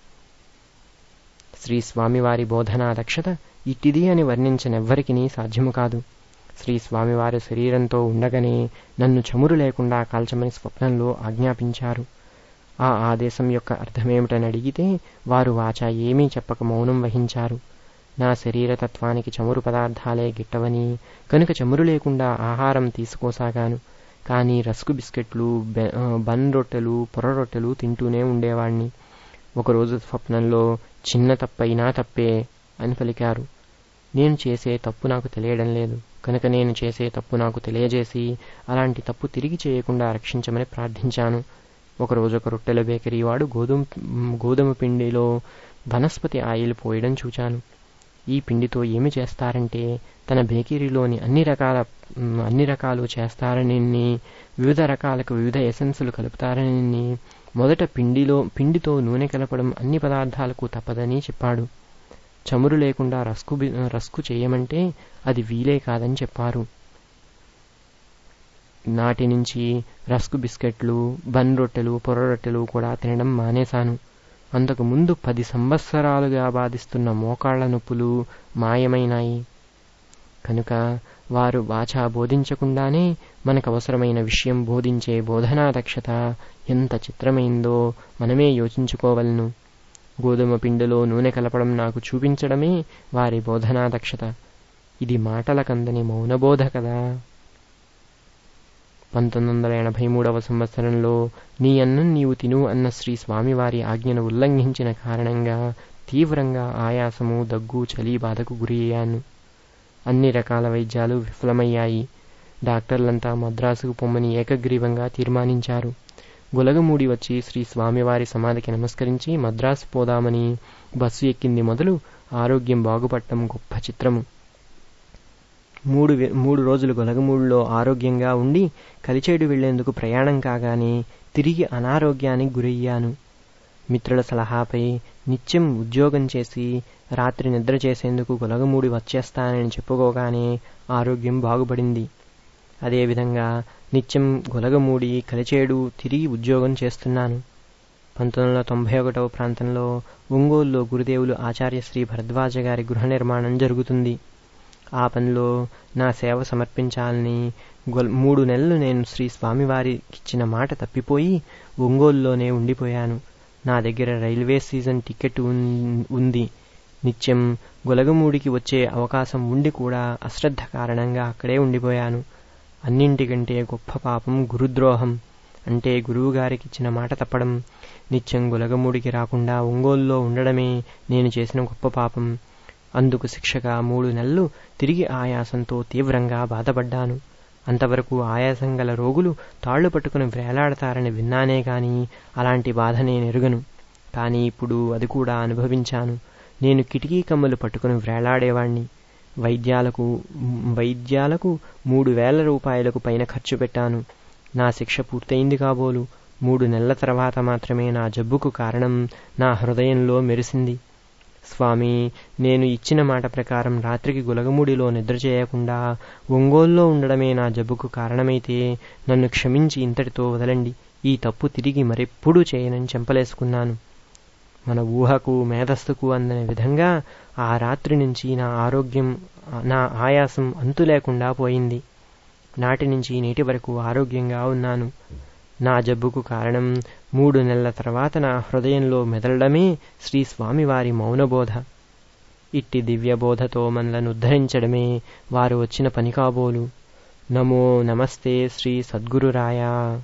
శ్రీ స్వామివారి బోధనా దక్షత ఇట్టిది అని వర్ణించనెవ్వరికీ సాధ్యము కాదు శ్రీ స్వామివారి శరీరంతో ఉండగానే నన్ను చమురు లేకుండా కాల్చమని స్వప్నంలో ఆజ్ఞాపించారు ఆ ఆదేశం యొక్క అర్థమేమిటని అడిగితే వారు వాచ ఏమీ చెప్పక మౌనం వహించారు నా శరీరతత్వానికి చమురు పదార్థాలే గిట్టవని కనుక చమురు లేకుండా ఆహారం తీసుకోసాగాను కానీ రస్కు బిస్కెట్లు బన్ రొట్టెలు పొర రొట్టెలు తింటూనే ఉండేవాణ్ణి ఒకరోజు స్వప్నంలో చిన్న తప్పైనా తప్పే అని పలికారు నేను చేసే తప్పు నాకు తెలియడం లేదు కనుక నేను చేసే తప్పు నాకు తెలియజేసి అలాంటి తప్పు తిరిగి చేయకుండా రక్షించమని ప్రార్థించాను ఒకరోజు ఒక రొట్టెల బేకరీ వాడు గోధుమ గోధుమ పిండిలో వనస్పతి ఆయిల్ పోయడం చూచాను ఈ పిండితో ఏమి చేస్తారంటే తన బేకరీలోని అన్ని రకాల మ్, అన్ని రకాలు చేస్తారని వివిధ రకాలకు వివిధ ఎసెన్సులు కలుపుతారని మొదట పిండిలో పిండితో నూనె కలపడం అన్ని పదార్థాలకు తప్పదని చెప్పాడు చమురు లేకుండా రస్కు బి- రస్కు చేయమంటే అది వీలే కాదని చెప్పారు నాటి నుంచి రస్కు బిస్కెట్లు బన్ రొట్టెలు పొర రొట్టెలు కూడా తినడం మానేశాను అంతకు ముందు పది సంవత్సరాలుగా బాధిస్తున్న మోకాళ్ల నొప్పులు మాయమైనాయి కనుక వారు వాచా బోధించకుండానే మనకు అవసరమైన విషయం బోధించే బోధనా దక్షత ఎంత చిత్రమైందో మనమే యోచించుకోవలను గోధుమ పిండిలో నూనె కలపడం నాకు చూపించడమే వారి బోధనా దక్షత ఇది మాటల కందని మౌనబోధ కదా పంతొమ్మిది వందల ఎనభై మూడవ సంవత్సరంలో నీ అన్నం నీవు తిను అన్న శ్రీ స్వామివారి ఆజ్ఞను ఉల్లంఘించిన కారణంగా తీవ్రంగా ఆయాసము దగ్గు చలి బాధకు గురి అయ్యాను అన్ని రకాల వైద్యాలు విఫలమయ్యాయి డాక్టర్లంతా మద్రాసుకు పొమ్మని ఏకగ్రీవంగా తీర్మానించారు గులగమూడి వచ్చి శ్రీ స్వామివారి సమాధికి నమస్కరించి మద్రాసు పోదామని బస్సు ఎక్కింది మొదలు ఆరోగ్యం బాగుపడటం గొప్ప చిత్రము మూడు వే- మూడు రోజులు గొలగమూడిలో ఆరోగ్యంగా ఉండి కలిచేడు వెళ్లేందుకు ప్రయాణం కాగానే తిరిగి అనారోగ్యానికి గురయ్యాను మిత్రుల సలహాపై నిత్యం ఉద్యోగం చేసి రాత్రి నిద్ర చేసేందుకు గొలగమూడి వచ్చేస్తానని చెప్పుకోగానే ఆరోగ్యం బాగుపడింది అదేవిధంగా నిత్యం గొలగమూడి కలిచేడు తిరిగి ఉద్యోగం చేస్తున్నాను పంతొమ్మిది వందల తొంభై ఒకటవ ప్రాంతంలో ఒంగోలులో గురుదేవులు ఆచార్య శ్రీ భరద్వాజ గారి గృహ నిర్మాణం జరుగుతుంది ఆ పనిలో నా సేవ సమర్పించాలని గొల్ మూడు నెలలు నేను శ్రీ స్వామివారికిచ్చిన మాట తప్పిపోయి ఒంగోలులోనే ఉండిపోయాను నా దగ్గర రైల్వే సీజన్ టికెట్ ఉన్- ఉంది నిత్యం గొలగమూడికి వచ్చే అవకాశం ఉండి కూడా అశ్రద్ధ కారణంగా అక్కడే ఉండిపోయాను అన్నింటికంటే గొప్ప పాపం గురుద్రోహం అంటే గురువుగారికి ఇచ్చిన మాట తప్పడం నిత్యం గులగమూడికి రాకుండా ఒంగోలులో ఉండడమే నేను చేసిన గొప్ప పాపం అందుకు శిక్షగా మూడు నెలలు తిరిగి ఆయాసంతో తీవ్రంగా బాధపడ్డాను అంతవరకు ఆయాసం గల రోగులు తాళ్లు పట్టుకుని వేలాడతారని విన్నానే గాని అలాంటి బాధ నేను ఎరుగను కానీ ఇప్పుడు అది కూడా అనుభవించాను నేను కిటికీ కమ్మలు పట్టుకుని వేలాడేవాణ్ణి వైద్యాలకు వైద్యాలకు మూడు వేల రూపాయలకు పైన ఖర్చు పెట్టాను నా శిక్ష పూర్తయింది కాబోలు మూడు నెలల తర్వాత మాత్రమే నా జబ్బుకు కారణం నా హృదయంలో మెరిసింది స్వామి నేను ఇచ్చిన మాట ప్రకారం రాత్రికి గులగముడిలో నిద్ర చేయకుండా ఒంగోలులో ఉండడమే నా జబ్బుకు కారణమైతే నన్ను క్షమించి ఇంతటితో వదలండి ఈ తప్పు తిరిగి మరెప్పుడూ చేయనని చెంపలేసుకున్నాను మన ఊహకు మేధస్సుకు అందని విధంగా ఆ రాత్రి నుంచి నా ఆరోగ్యం నా ఆయాసం అంతు లేకుండా పోయింది నాటి నుంచి నేటి వరకు ఆరోగ్యంగా ఉన్నాను నా జబ్బుకు కారణం మూడు నెలల తర్వాత నా హృదయంలో మెదలడమే శ్రీ స్వామివారి మౌనబోధ ఇట్టి దివ్యబోధతో మనలను ఉద్ధరించడమే వారు వచ్చిన పని కాబోలు నమో నమస్తే శ్రీ సద్గురురాయ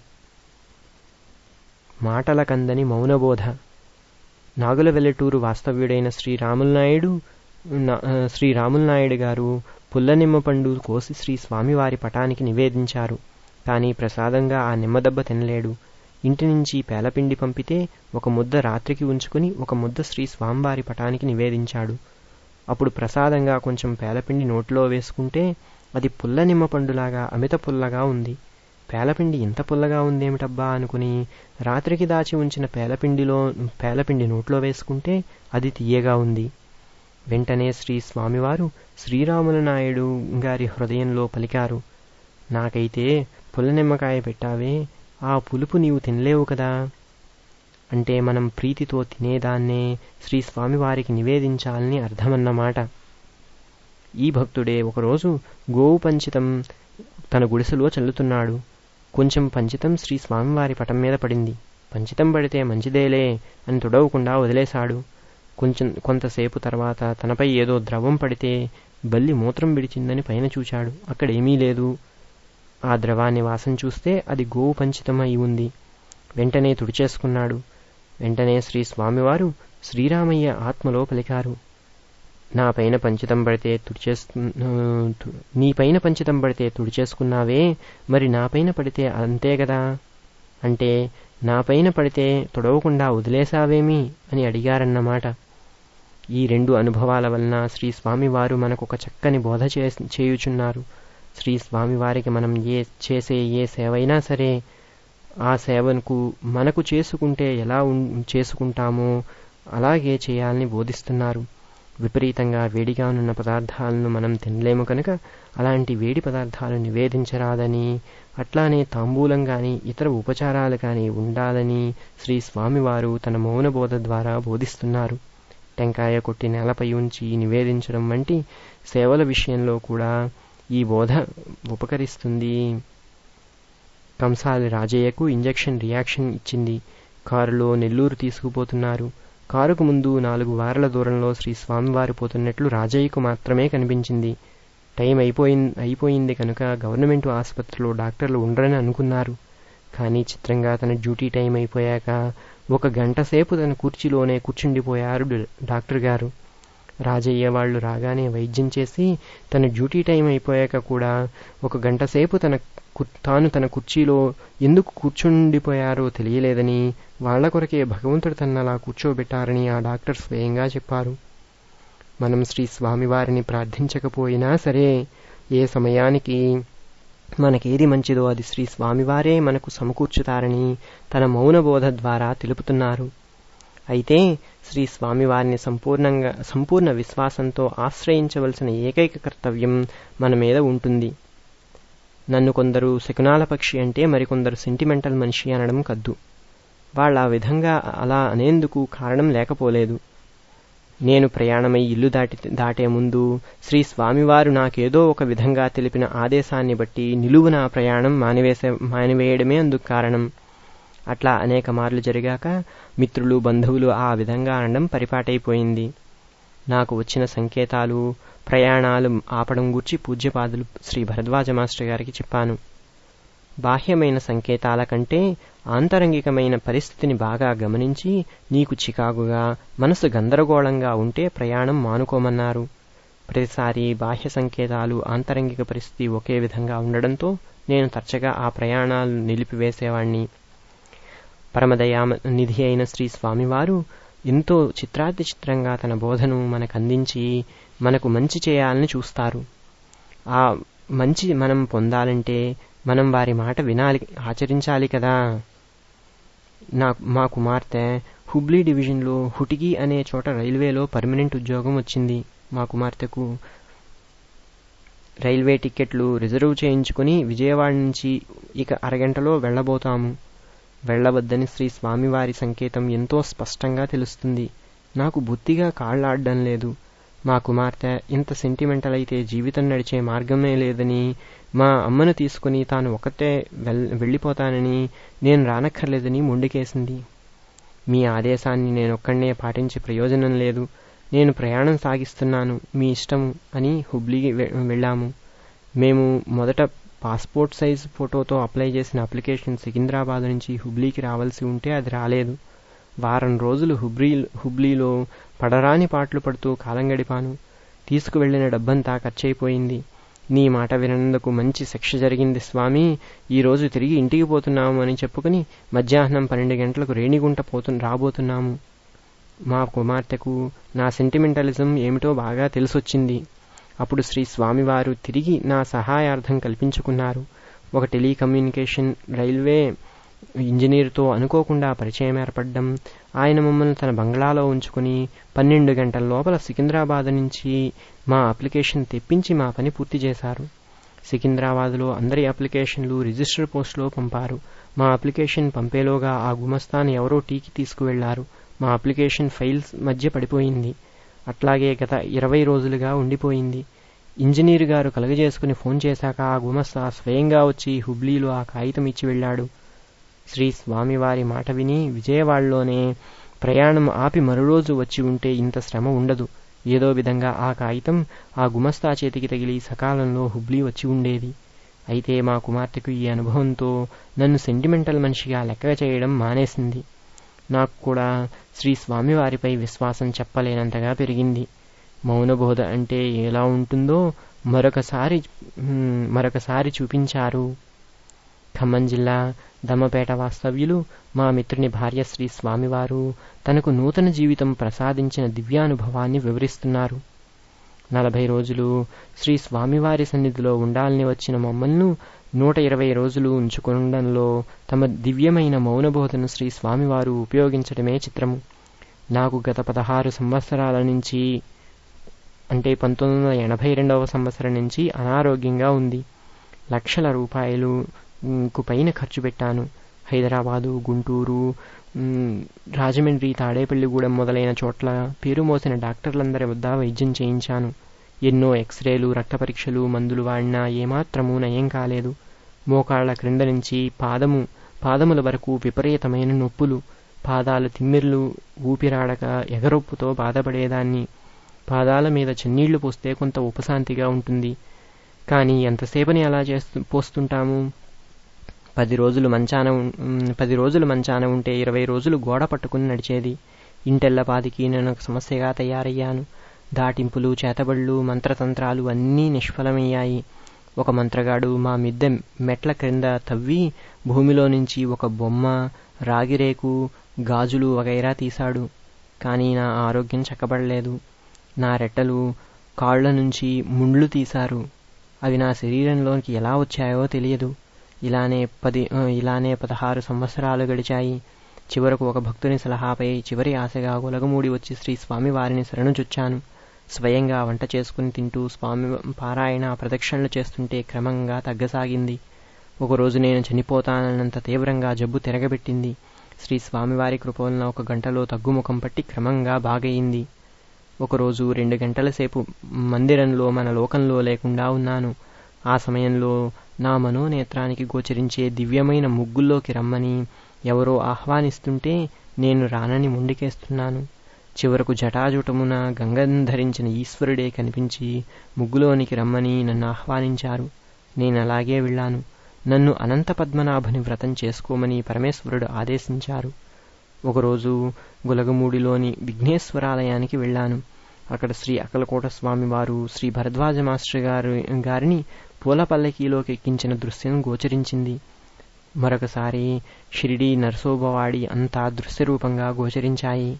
మాటల కందని మౌనబోధ నాగుల వెల్లటూరు వాస్తవ్యుడైన శ్రీరాములనాయుడు నా- శ్రీరాములనాయుడు గారు పుల్లనిమ్మ పండు కోసి శ్రీ స్వామివారి పటానికి నివేదించారు కానీ ప్రసాదంగా ఆ నిమ్మదెబ్బ తినలేడు ఇంటి నుంచి పేలపిండి పంపితే ఒక ముద్ద రాత్రికి ఉంచుకుని ఒక ముద్ద శ్రీ స్వామివారి పటానికి నివేదించాడు అప్పుడు ప్రసాదంగా కొంచెం పేలపిండి నోట్లో వేసుకుంటే అది పుల్ల నిమ్మ పండులాగా అమిత పుల్లగా ఉంది పేలపిండి ఇంత పుల్లగా ఉందేమిటబ్బా అనుకుని రాత్రికి దాచి ఉంచిన పేలపిండిలో పేలపిండి నోట్లో వేసుకుంటే అది తీయగా ఉంది వెంటనే శ్రీ స్వామివారు శ్రీరాముల నాయుడు గారి హృదయంలో పలికారు నాకైతే పుల్ల నిమ్మకాయ పెట్టావే ఆ పులుపు నీవు తినలేవు కదా అంటే మనం ప్రీతితో తినేదాన్నే శ్రీ స్వామివారికి నివేదించాలని అర్థమన్నమాట ఈ భక్తుడే ఒకరోజు గోవు పంచితం తన గుడిసెలో చల్లుతున్నాడు కొంచెం పంచితం శ్రీ స్వామివారి పటం మీద పడింది పంచితం పడితే మంచిదేలే అని తుడవకుండా వదిలేశాడు కొంచెం కొంతసేపు తర్వాత తనపై ఏదో ద్రవం పడితే బల్లి మూత్రం విడిచిందని పైన చూశాడు అక్కడేమీ లేదు ఆ ద్రవాన్ని వాసన చూస్తే అది గోవు పంచితం అయి ఉంది వెంటనే తుడిచేసుకున్నాడు వెంటనే శ్రీ స్వామివారు శ్రీరామయ్య ఆత్మలో పలికారు నా పైన పంచితం పడితే తుడిచేసు నీ పైన పంచితం పడితే తుడిచేసుకున్నావే మరి నా పైన పడితే అంతే కదా అంటే నా పైన పడితే తొడవకుండా వదిలేశావేమి అని అడిగారన్నమాట ఈ రెండు అనుభవాల వలన శ్రీ స్వామివారు మనకు ఒక చక్కని బోధ చే చేయుచున్నారు శ్రీ స్వామివారికి మనం ఏ చేసే ఏ సేవైనా సరే ఆ సేవకు మనకు చేసుకుంటే ఎలా ఉం- చేసుకుంటామో అలాగే చేయాలని బోధిస్తున్నారు విపరీతంగా వేడిగా ఉన్న పదార్థాలను మనం తినలేము కనుక అలాంటి వేడి పదార్థాలు నివేదించరాదని అట్లానే తాంబూలం కానీ ఇతర ఉపచారాలు కానీ ఉండాలని శ్రీ స్వామివారు తన మౌన బోధ ద్వారా బోధిస్తున్నారు టెంకాయ కొట్టి నేలపై ఉంచి నివేదించడం వంటి సేవల విషయంలో కూడా ఈ బోధ ఉపకరిస్తుంది కంసాలి రాజయ్యకు ఇంజెక్షన్ రియాక్షన్ ఇచ్చింది కారులో నెల్లూరు తీసుకుపోతున్నారు కారుకు ముందు నాలుగు వారాల దూరంలో శ్రీ స్వామివారు పోతున్నట్లు రాజయ్యకు మాత్రమే కనిపించింది టైం అయిపోయింది అయిపోయింది కనుక గవర్నమెంట్ ఆసుపత్రిలో డాక్టర్లు ఉండరని అనుకున్నారు కానీ చిత్రంగా తన డ్యూటీ టైం అయిపోయాక ఒక గంట సేపు తన కుర్చీలోనే కూర్చుండిపోయారు డ- డాక్టర్ గారు రాజయ్య వాళ్ళు రాగానే వైద్యం చేసి తన డ్యూటీ టైం అయిపోయాక కూడా ఒక గంట సేపు తన కు- తాను తన కుర్చీలో ఎందుకు కూర్చుండిపోయారో తెలియలేదని వాళ్ళ కొరకే భగవంతుడు తనలా కూర్చోబెట్టారని ఆ డాక్టర్ స్వయంగా చెప్పారు మనం శ్రీ స్వామివారిని ప్రార్థించకపోయినా సరే ఏ సమయానికి మనకేది మంచిదో అది శ్రీ స్వామివారే మనకు సమకూర్చుతారని తన మౌన బోధ ద్వారా తెలుపుతున్నారు అయితే శ్రీ స్వామివారిని సంపూర్ణంగా సంపూర్ణ విశ్వాసంతో ఆశ్రయించవలసిన ఏకైక కర్తవ్యం మన మీద ఉంటుంది నన్ను కొందరు శకునాల పక్షి అంటే మరికొందరు సెంటిమెంటల్ మనిషి అనడం కద్దు వాళ్ళ ఆ విధంగా అలా అనేందుకు కారణం లేకపోలేదు నేను ప్రయాణమై ఇల్లు దాటి దాటే ముందు శ్రీ స్వామివారు నాకేదో ఒక విధంగా తెలిపిన ఆదేశాన్ని బట్టి నిలువున ఆ ప్రయాణం మానివేసే మానివేయడమే అందుకు కారణం అట్లా అనేక మార్లు జరిగాక మిత్రులు బంధువులు ఆ విధంగా అనడం పరిపాటైపోయింది నాకు వచ్చిన సంకేతాలు ప్రయాణాలు ఆపడం గూర్చి పూజ్యపాదులు శ్రీ భరద్వాజ మాస్టర్ గారికి చెప్పాను బాహ్యమైన సంకేతాల కంటే ఆంతరంగికమైన పరిస్థితిని బాగా గమనించి నీకు చికాకుగా మనసు గందరగోళంగా ఉంటే ప్రయాణం మానుకోమన్నారు ప్రతిసారి బాహ్య సంకేతాలు ఆంతరంగిక పరిస్థితి ఒకే విధంగా ఉండడంతో నేను తరచుగా ఆ ప్రయాణాలు నిలిపివేసేవాణ్ణి పరమదయా నిధి అయిన శ్రీ స్వామివారు ఎంతో చిత్రాతి చిత్రంగా తన బోధను మనకు అందించి మనకు మంచి చేయాలని చూస్తారు ఆ మంచి మనం పొందాలంటే మనం వారి మాట వినాలి ఆచరించాలి కదా నా మా కుమార్తె హుబ్లీ డివిజన్లో హుటిగి అనే చోట రైల్వేలో పర్మనెంట్ ఉద్యోగం వచ్చింది మా కుమార్తెకు రైల్వే టిక్కెట్లు రిజర్వ్ చేయించుకుని విజయవాడ నుంచి ఇక అరగంటలో వెళ్ళబోతాము వెళ్ళవద్దని శ్రీ స్వామివారి సంకేతం ఎంతో స్పష్టంగా తెలుస్తుంది నాకు బుద్ధిగా కాళ్ళాడడం లేదు మా కుమార్తె ఇంత సెంటిమెంటల్ అయితే జీవితం నడిచే మార్గమే లేదని మా అమ్మను తీసుకుని తాను ఒకతే వెల్ వెళ్ళిపోతానని నేను రానక్కర్లేదని మొండికేసింది మీ ఆదేశాన్ని నేనొక్కడే పాటించే ప్రయోజనం లేదు నేను ప్రయాణం సాగిస్తున్నాను మీ ఇష్టము అని హుబ్లీకి వె- వెళ్ళాము మేము మొదట పాస్పోర్ట్ సైజ్ ఫోటోతో అప్లై చేసిన అప్లికేషన్ సికింద్రాబాద్ నుంచి హుబ్లీకి రావాల్సి ఉంటే అది రాలేదు వారం రోజులు హుబ్లీ హుబ్లీలో పడరాని పాటలు పడుతూ కాలం గడిపాను తీసుకువెళ్లిన డబ్బంతా ఖర్చయిపోయింది నీ మాట వినందుకు మంచి శిక్ష జరిగింది స్వామి ఈ రోజు తిరిగి ఇంటికి పోతున్నాము అని చెప్పుకుని మధ్యాహ్నం పన్నెండు గంటలకు రేణిగుంట పోతు రాబోతున్నాము మా కుమార్తెకు నా సెంటిమెంటలిజం ఏమిటో బాగా తెలిసొచ్చింది అప్పుడు శ్రీ స్వామివారు తిరిగి నా సహాయార్థం కల్పించుకున్నారు ఒక టెలికమ్యూనికేషన్ రైల్వే ఇంజనీర్తో అనుకోకుండా పరిచయం ఏర్పడడం ఆయన మమ్మల్ని తన బంగ్లాలో ఉంచుకుని పన్నెండు గంటల లోపల సికింద్రాబాద్ నుంచి మా అప్లికేషన్ తెప్పించి మా పని పూర్తి చేశారు సికింద్రాబాద్లో అందరి అప్లికేషన్లు రిజిస్టర్ పోస్టులో పంపారు మా అప్లికేషన్ పంపేలోగా ఆ గుమస్తాను ఎవరో టీకి తీసుకువెళ్లారు మా అప్లికేషన్ ఫైల్స్ మధ్య పడిపోయింది అట్లాగే గత ఇరవై రోజులుగా ఉండిపోయింది ఇంజనీర్ గారు కలుగజేసుకుని ఫోన్ చేశాక ఆ గుమస్తా స్వయంగా వచ్చి హుబ్లీలో ఆ కాగితం ఇచ్చి వెళ్ళాడు శ్రీ స్వామివారి మాట విని విజయవాడలోనే ప్రయాణం ఆపి మరో రోజు వచ్చి ఉంటే ఇంత శ్రమ ఉండదు ఏదో విధంగా ఆ కాగితం ఆ గుమస్తా చేతికి తగిలి సకాలంలో హుబ్లీ వచ్చి ఉండేది అయితే మా కుమార్తెకు ఈ అనుభవంతో నన్ను సెంటిమెంటల్ మనిషిగా లెక్క చేయడం మానేసింది నాకు కూడా శ్రీ స్వామివారిపై విశ్వాసం చెప్పలేనంతగా పెరిగింది మౌనబోధ అంటే ఎలా ఉంటుందో మరొకసారి మ్, మరొకసారి చూపించారు ఖమ్మం జిల్లా దమ్మపేట వాస్తవ్యులు మా మిత్రుని భార్య శ్రీ స్వామివారు తనకు నూతన జీవితం ప్రసాదించిన దివ్యానుభవాన్ని వివరిస్తున్నారు నలభై రోజులు శ్రీ స్వామివారి సన్నిధిలో ఉండాలని వచ్చిన మమ్మల్ని నూట ఇరవై రోజులు ఉంచుకుండంలో తమ దివ్యమైన మౌనబోధను శ్రీ స్వామివారు ఉపయోగించడమే చిత్రము నాకు గత పదహారు సంవత్సరాల నుంచి అంటే పంతొమ్మిది వందల ఎనభై రెండవ సంవత్సరం నుంచి అనారోగ్యంగా ఉంది లక్షల రూపాయలు కు పైన ఖర్చు పెట్టాను హైదరాబాదు గుంటూరు రాజమండ్రి తాడేపల్లిగూడెం మొదలైన చోట్ల పేరు మోసిన డాక్టర్లందరి వద్ద వైద్యం చేయించాను ఎన్నో ఎక్స్రేలు రక్త పరీక్షలు మందులు వాడినా ఏమాత్రమూ నయం కాలేదు మోకాళ్ల క్రింద నుంచి పాదము పాదముల వరకు విపరీతమైన నొప్పులు పాదాల తిమ్మిర్లు ఊపిరాడక ఎగరొప్పుతో బాధపడేదాన్ని పాదాల మీద చెన్నీళ్లు పోస్తే కొంత ఉపశాంతిగా ఉంటుంది కానీ ఎంతసేపని అలా చేస్తూ పోస్తుంటాము పది రోజులు మంచాన పది రోజులు మంచాన ఉంటే ఇరవై రోజులు గోడ పట్టుకుని నడిచేది ఇంటెల్లపాదికి నేను ఒక సమస్యగా తయారయ్యాను దాటింపులు చేతబళ్ళు మంత్రతంత్రాలు అన్నీ నిష్ఫలమయ్యాయి ఒక మంత్రగాడు మా మిద్దె మెట్ల క్రింద తవ్వి భూమిలో నుంచి ఒక బొమ్మ రాగిరేకు గాజులు వగైరా తీశాడు కానీ నా ఆరోగ్యం చక్కబడలేదు నా రెట్టలు కాళ్ల నుంచి ముండ్లు తీశారు అవి నా శరీరంలోకి ఎలా వచ్చాయో తెలియదు ఇలానే పది ఇలానే పదహారు సంవత్సరాలు గడిచాయి చివరకు ఒక భక్తుని సలహాపై చివరి ఆశగా గొలగమూడి వచ్చి శ్రీ స్వామి వారిని శరణుచొచ్చాను స్వయంగా వంట చేసుకుని తింటూ స్వామి పారాయణ ప్రదక్షిణలు చేస్తుంటే క్రమంగా తగ్గసాగింది ఒకరోజు నేను చనిపోతానన్నంత తీవ్రంగా జబ్బు తిరగబెట్టింది శ్రీ స్వామివారి కృప వలన ఒక గంటలో తగ్గుముఖం పట్టి క్రమంగా బాగయింది ఒకరోజు రెండు గంటల సేపు మందిరంలో మన లోకంలో లేకుండా ఉన్నాను ఆ సమయంలో నా మనోనేత్రానికి గోచరించే దివ్యమైన ముగ్గుల్లోకి రమ్మని ఎవరో ఆహ్వానిస్తుంటే నేను రానని ముండికేస్తున్నాను చివరకు జటాజుటమున గంగం ధరించిన ఈశ్వరుడే కనిపించి ముగ్గులోనికి రమ్మని నన్ను ఆహ్వానించారు నేను అలాగే వెళ్ళాను నన్ను అనంత పద్మనాభుని వ్రతం చేసుకోమని పరమేశ్వరుడు ఆదేశించారు ఒకరోజు గులగమూడిలోని విఘ్నేశ్వరాలయానికి వెళ్ళాను అక్కడ శ్రీ అకలకోట స్వామి వారు శ్రీ భరద్వాజ మాస్టర్ గారు గారిని పూల పల్లకీలోకి ఎక్కించిన దృశ్యం గోచరించింది మరొకసారి షిరిడి నరసోబవాడి అంతా దృశ్యరూపంగా గోచరించాయి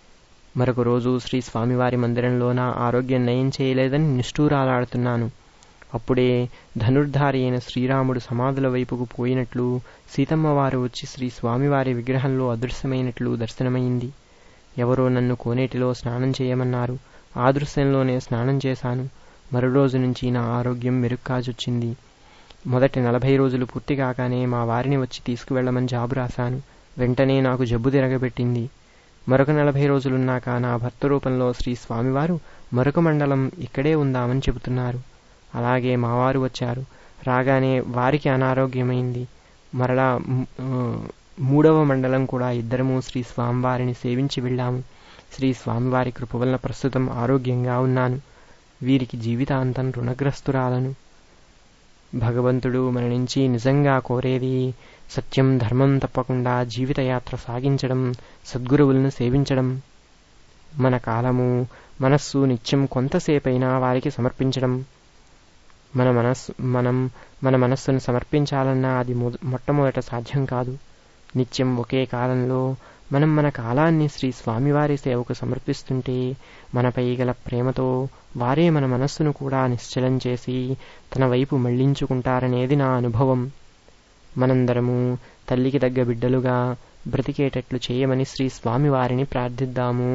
మరొక రోజు శ్రీ స్వామివారి మందిరంలో నా ఆరోగ్యం నయం చేయలేదని నిష్ఠూరాలాడుతున్నాను అప్పుడే ధనుర్ధారి అయిన శ్రీరాముడు సమాధుల వైపుకు పోయినట్లు సీతమ్మ వారు వచ్చి శ్రీ స్వామివారి విగ్రహంలో అదృశ్యమైనట్లు దర్శనమైంది ఎవరో నన్ను కోనేటిలో స్నానం చేయమన్నారు ఆ దృశ్యంలోనే స్నానం చేశాను మరో రోజు నుంచి నా ఆరోగ్యం మెరుక్కాజొచ్చింది మొదటి నలభై రోజులు పూర్తి కాగానే మా వారిని వచ్చి తీసుకువెళ్లమని జాబు రాశాను వెంటనే నాకు జబ్బు తిరగబెట్టింది మరొక నలభై రోజులున్నాక నా భర్త రూపంలో శ్రీ స్వామివారు మరొక మండలం ఇక్కడే ఉందామని చెబుతున్నారు అలాగే మావారు వచ్చారు రాగానే వారికి అనారోగ్యమైంది మరలా మూడవ మండలం కూడా ఇద్దరము శ్రీ స్వామివారిని సేవించి వెళ్ళాము శ్రీ స్వామివారి కృప వలన ప్రస్తుతం ఆరోగ్యంగా ఉన్నాను వీరికి జీవితాంతం రుణగ్రస్తురాలను భగవంతుడు మన నుంచి నిజంగా కోరేది సత్యం ధర్మం తప్పకుండా జీవితయాత్ర సాగించడం సద్గురువులను సేవించడం మన కాలము మనస్సు నిత్యం కొంతసేపైనా వారికి సమర్పించడం మన మనస్సు మనం మన మనస్సును సమర్పించాలన్నా అది మొట్టమొదట సాధ్యం కాదు నిత్యం ఒకే కాలంలో మనం మన కాలాన్ని శ్రీ స్వామివారి సేవకు సమర్పిస్తుంటే మనపై గల ప్రేమతో వారే మన మనస్సును కూడా నిశ్చలం చేసి తన వైపు మళ్లించుకుంటారనేది నా అనుభవం మనందరము తల్లికి తగ్గ బిడ్డలుగా బ్రతికేటట్లు చేయమని శ్రీ స్వామివారిని ప్రార్థిద్దాము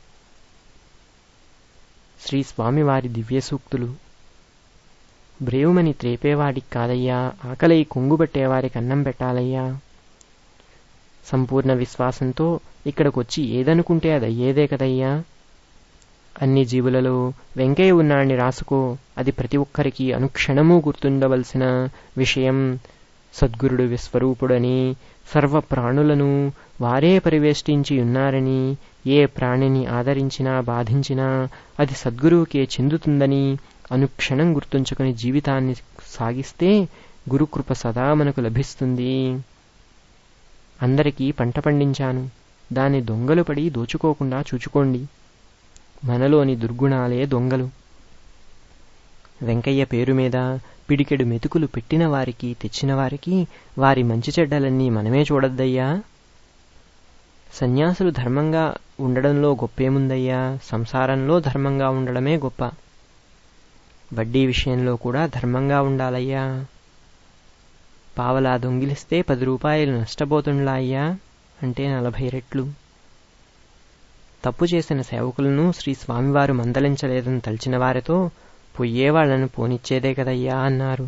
శ్రీ స్వామివారి దివ్య సూక్తులు బ్రేవుమని త్రేపేవాడికి కాదయ్యా ఆకలై కొంగుబట్టేవారికి అన్నం పెట్టాలయ్యా సంపూర్ణ విశ్వాసంతో ఇక్కడికొచ్చి ఏదనుకుంటే అది అయ్యేదే కదయ్యా అన్ని జీవులలో వెంకయ్య ఉన్నాడిని రాసుకో అది ప్రతి ఒక్కరికి అనుక్షణము గుర్తుండవలసిన విషయం సద్గురుడు విశ్వరూపుడని సర్వ ప్రాణులను వారే పరివేష్టించి ఉన్నారని ఏ ప్రాణిని ఆదరించినా బాధించినా అది సద్గురువుకే చెందుతుందని అనుక్షణం గుర్తుంచుకుని జీవితాన్ని సాగిస్తే గురుకృప సదా మనకు లభిస్తుంది అందరికీ పంట పండించాను దాన్ని దొంగలు పడి దోచుకోకుండా చూచుకోండి మనలోని దుర్గుణాలే దొంగలు వెంకయ్య పేరు మీద పిడికెడు మెతుకులు పెట్టిన వారికి తెచ్చిన వారికి వారి మంచి చెడ్డలన్నీ మనమే చూడొద్దయ్యా సన్యాసులు ధర్మంగా ఉండడంలో గొప్పేముందయ్యా సంసారంలో ధర్మంగా ఉండడమే గొప్ప వడ్డీ విషయంలో కూడా ధర్మంగా ఉండాలయ్యా పావలా దొంగిలిస్తే పది రూపాయలు నష్టపోతుండ్లా అయ్యా అంటే నలభై రెట్లు తప్పు చేసిన సేవకులను శ్రీ స్వామివారు మందలించలేదని తలిచిన వారితో పొయ్యేవాళ్లను పోనిచ్చేదే కదయ్యా అన్నారు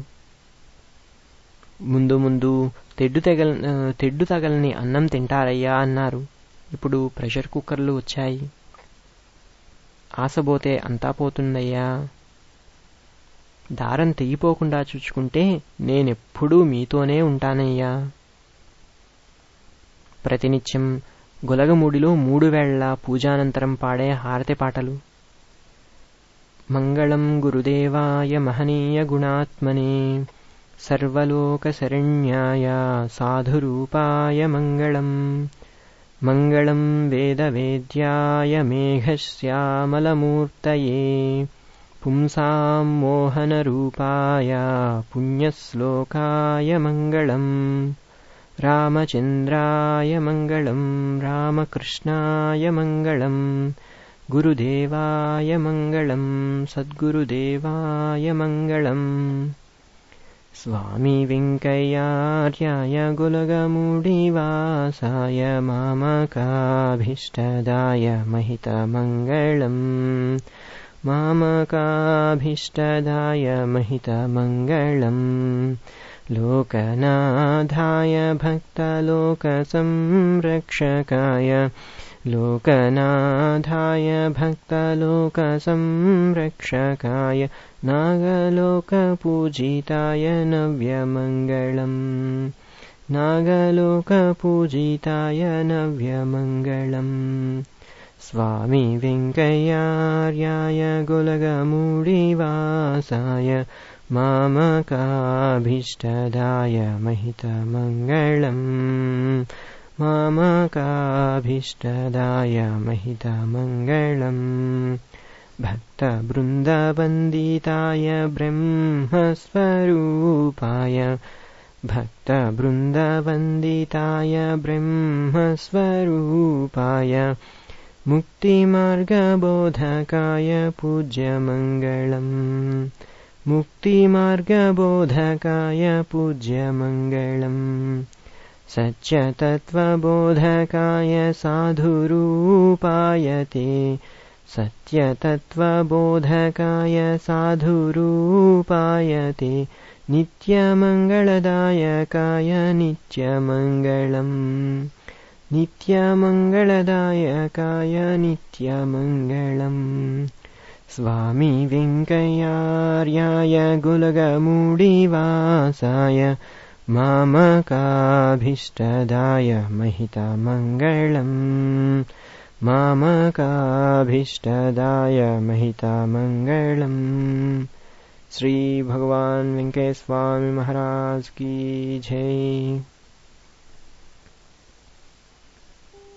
ముందు ముందు తెడ్డు తెగల తెడ్డు తగలని అన్నం తింటారయ్యా అన్నారు ఇప్పుడు ప్రెషర్ కుక్కర్లు వచ్చాయి ఆశపోతే అంతా పోతుందయ్యా దారం తెగిపోకుండా చూచుకుంటే నేనెప్పుడూ మీతోనే ఉంటానయ్యా ప్రతినిత్యం గులగముడిలో మూడు వేళ్ల పూజానంతరం పాడే హారతి పాటలు మంగళం గురుదేవాయ మహనీయ గుణాత్మనే సర్వలోకశరణ్యాయ సాధురూపాయ మంగళం మంగళం వేదవేద్యాయ మేఘశ్యామలమూర్తయే పుంసాం మోహనరూపాయ పుణ్యశ్లోకాయ మంగళం రామచంద్రాయ మంగళం రామకృష్ణాయ మంగళం గురుదేవాయ మంగళం సద్గురుదేవాయ మంగళం స్వామి వెంకయ్యార్యాయ గులగముడివాసాయ మామకాభీష్టదాయ महितमङ्गलम् मामकाभीष्टदाय महितमङ्गलम् लोकनाथाय भक्तलोकसंरक्षकाय लोकनाथाय भक्तलोकसंरक्षकाय नागलोकपूजिताय नव्यमङ्गलम् नागलोकपूजिताय नव्यमङ्गलम् स्वामी वेङ्कय्यार्याय गुलगमुडिवासाय मामकाभीष्टदाय महितमङ्गलम् मामकाभीष्टदाय महितमङ्गलम् भक्तबृन्दवन्दिताय ब्रह्मस्वरूपाय भक्तबृन्दवन्दिताय ब्रह्मस्वरूपाय मुक्तिमार्गबोधकाय पूज्यमङ्गलम् मुक्तिमार्गबोधकाय पूज्यमङ्गलम् सत्यतत्त्वबोधकाय साधुरूपाय ते सत्यतत्त्वबोधकाय साधुरूपाय ते नित्यमङ्गलदायकाय नित्यमङ्गलम् नित्यमङ्गलदायकाय नित्यमङ्गलम् स्वामी वेङ्कय्यार्याय गुलगमुडिवासाय मामकाभीष्टदाय महितमङ्गलम् मामकाभीष्टदाय महितमङ्गलम् श्री भगवान वेंकटेश्वर स्वामी महाराज की जय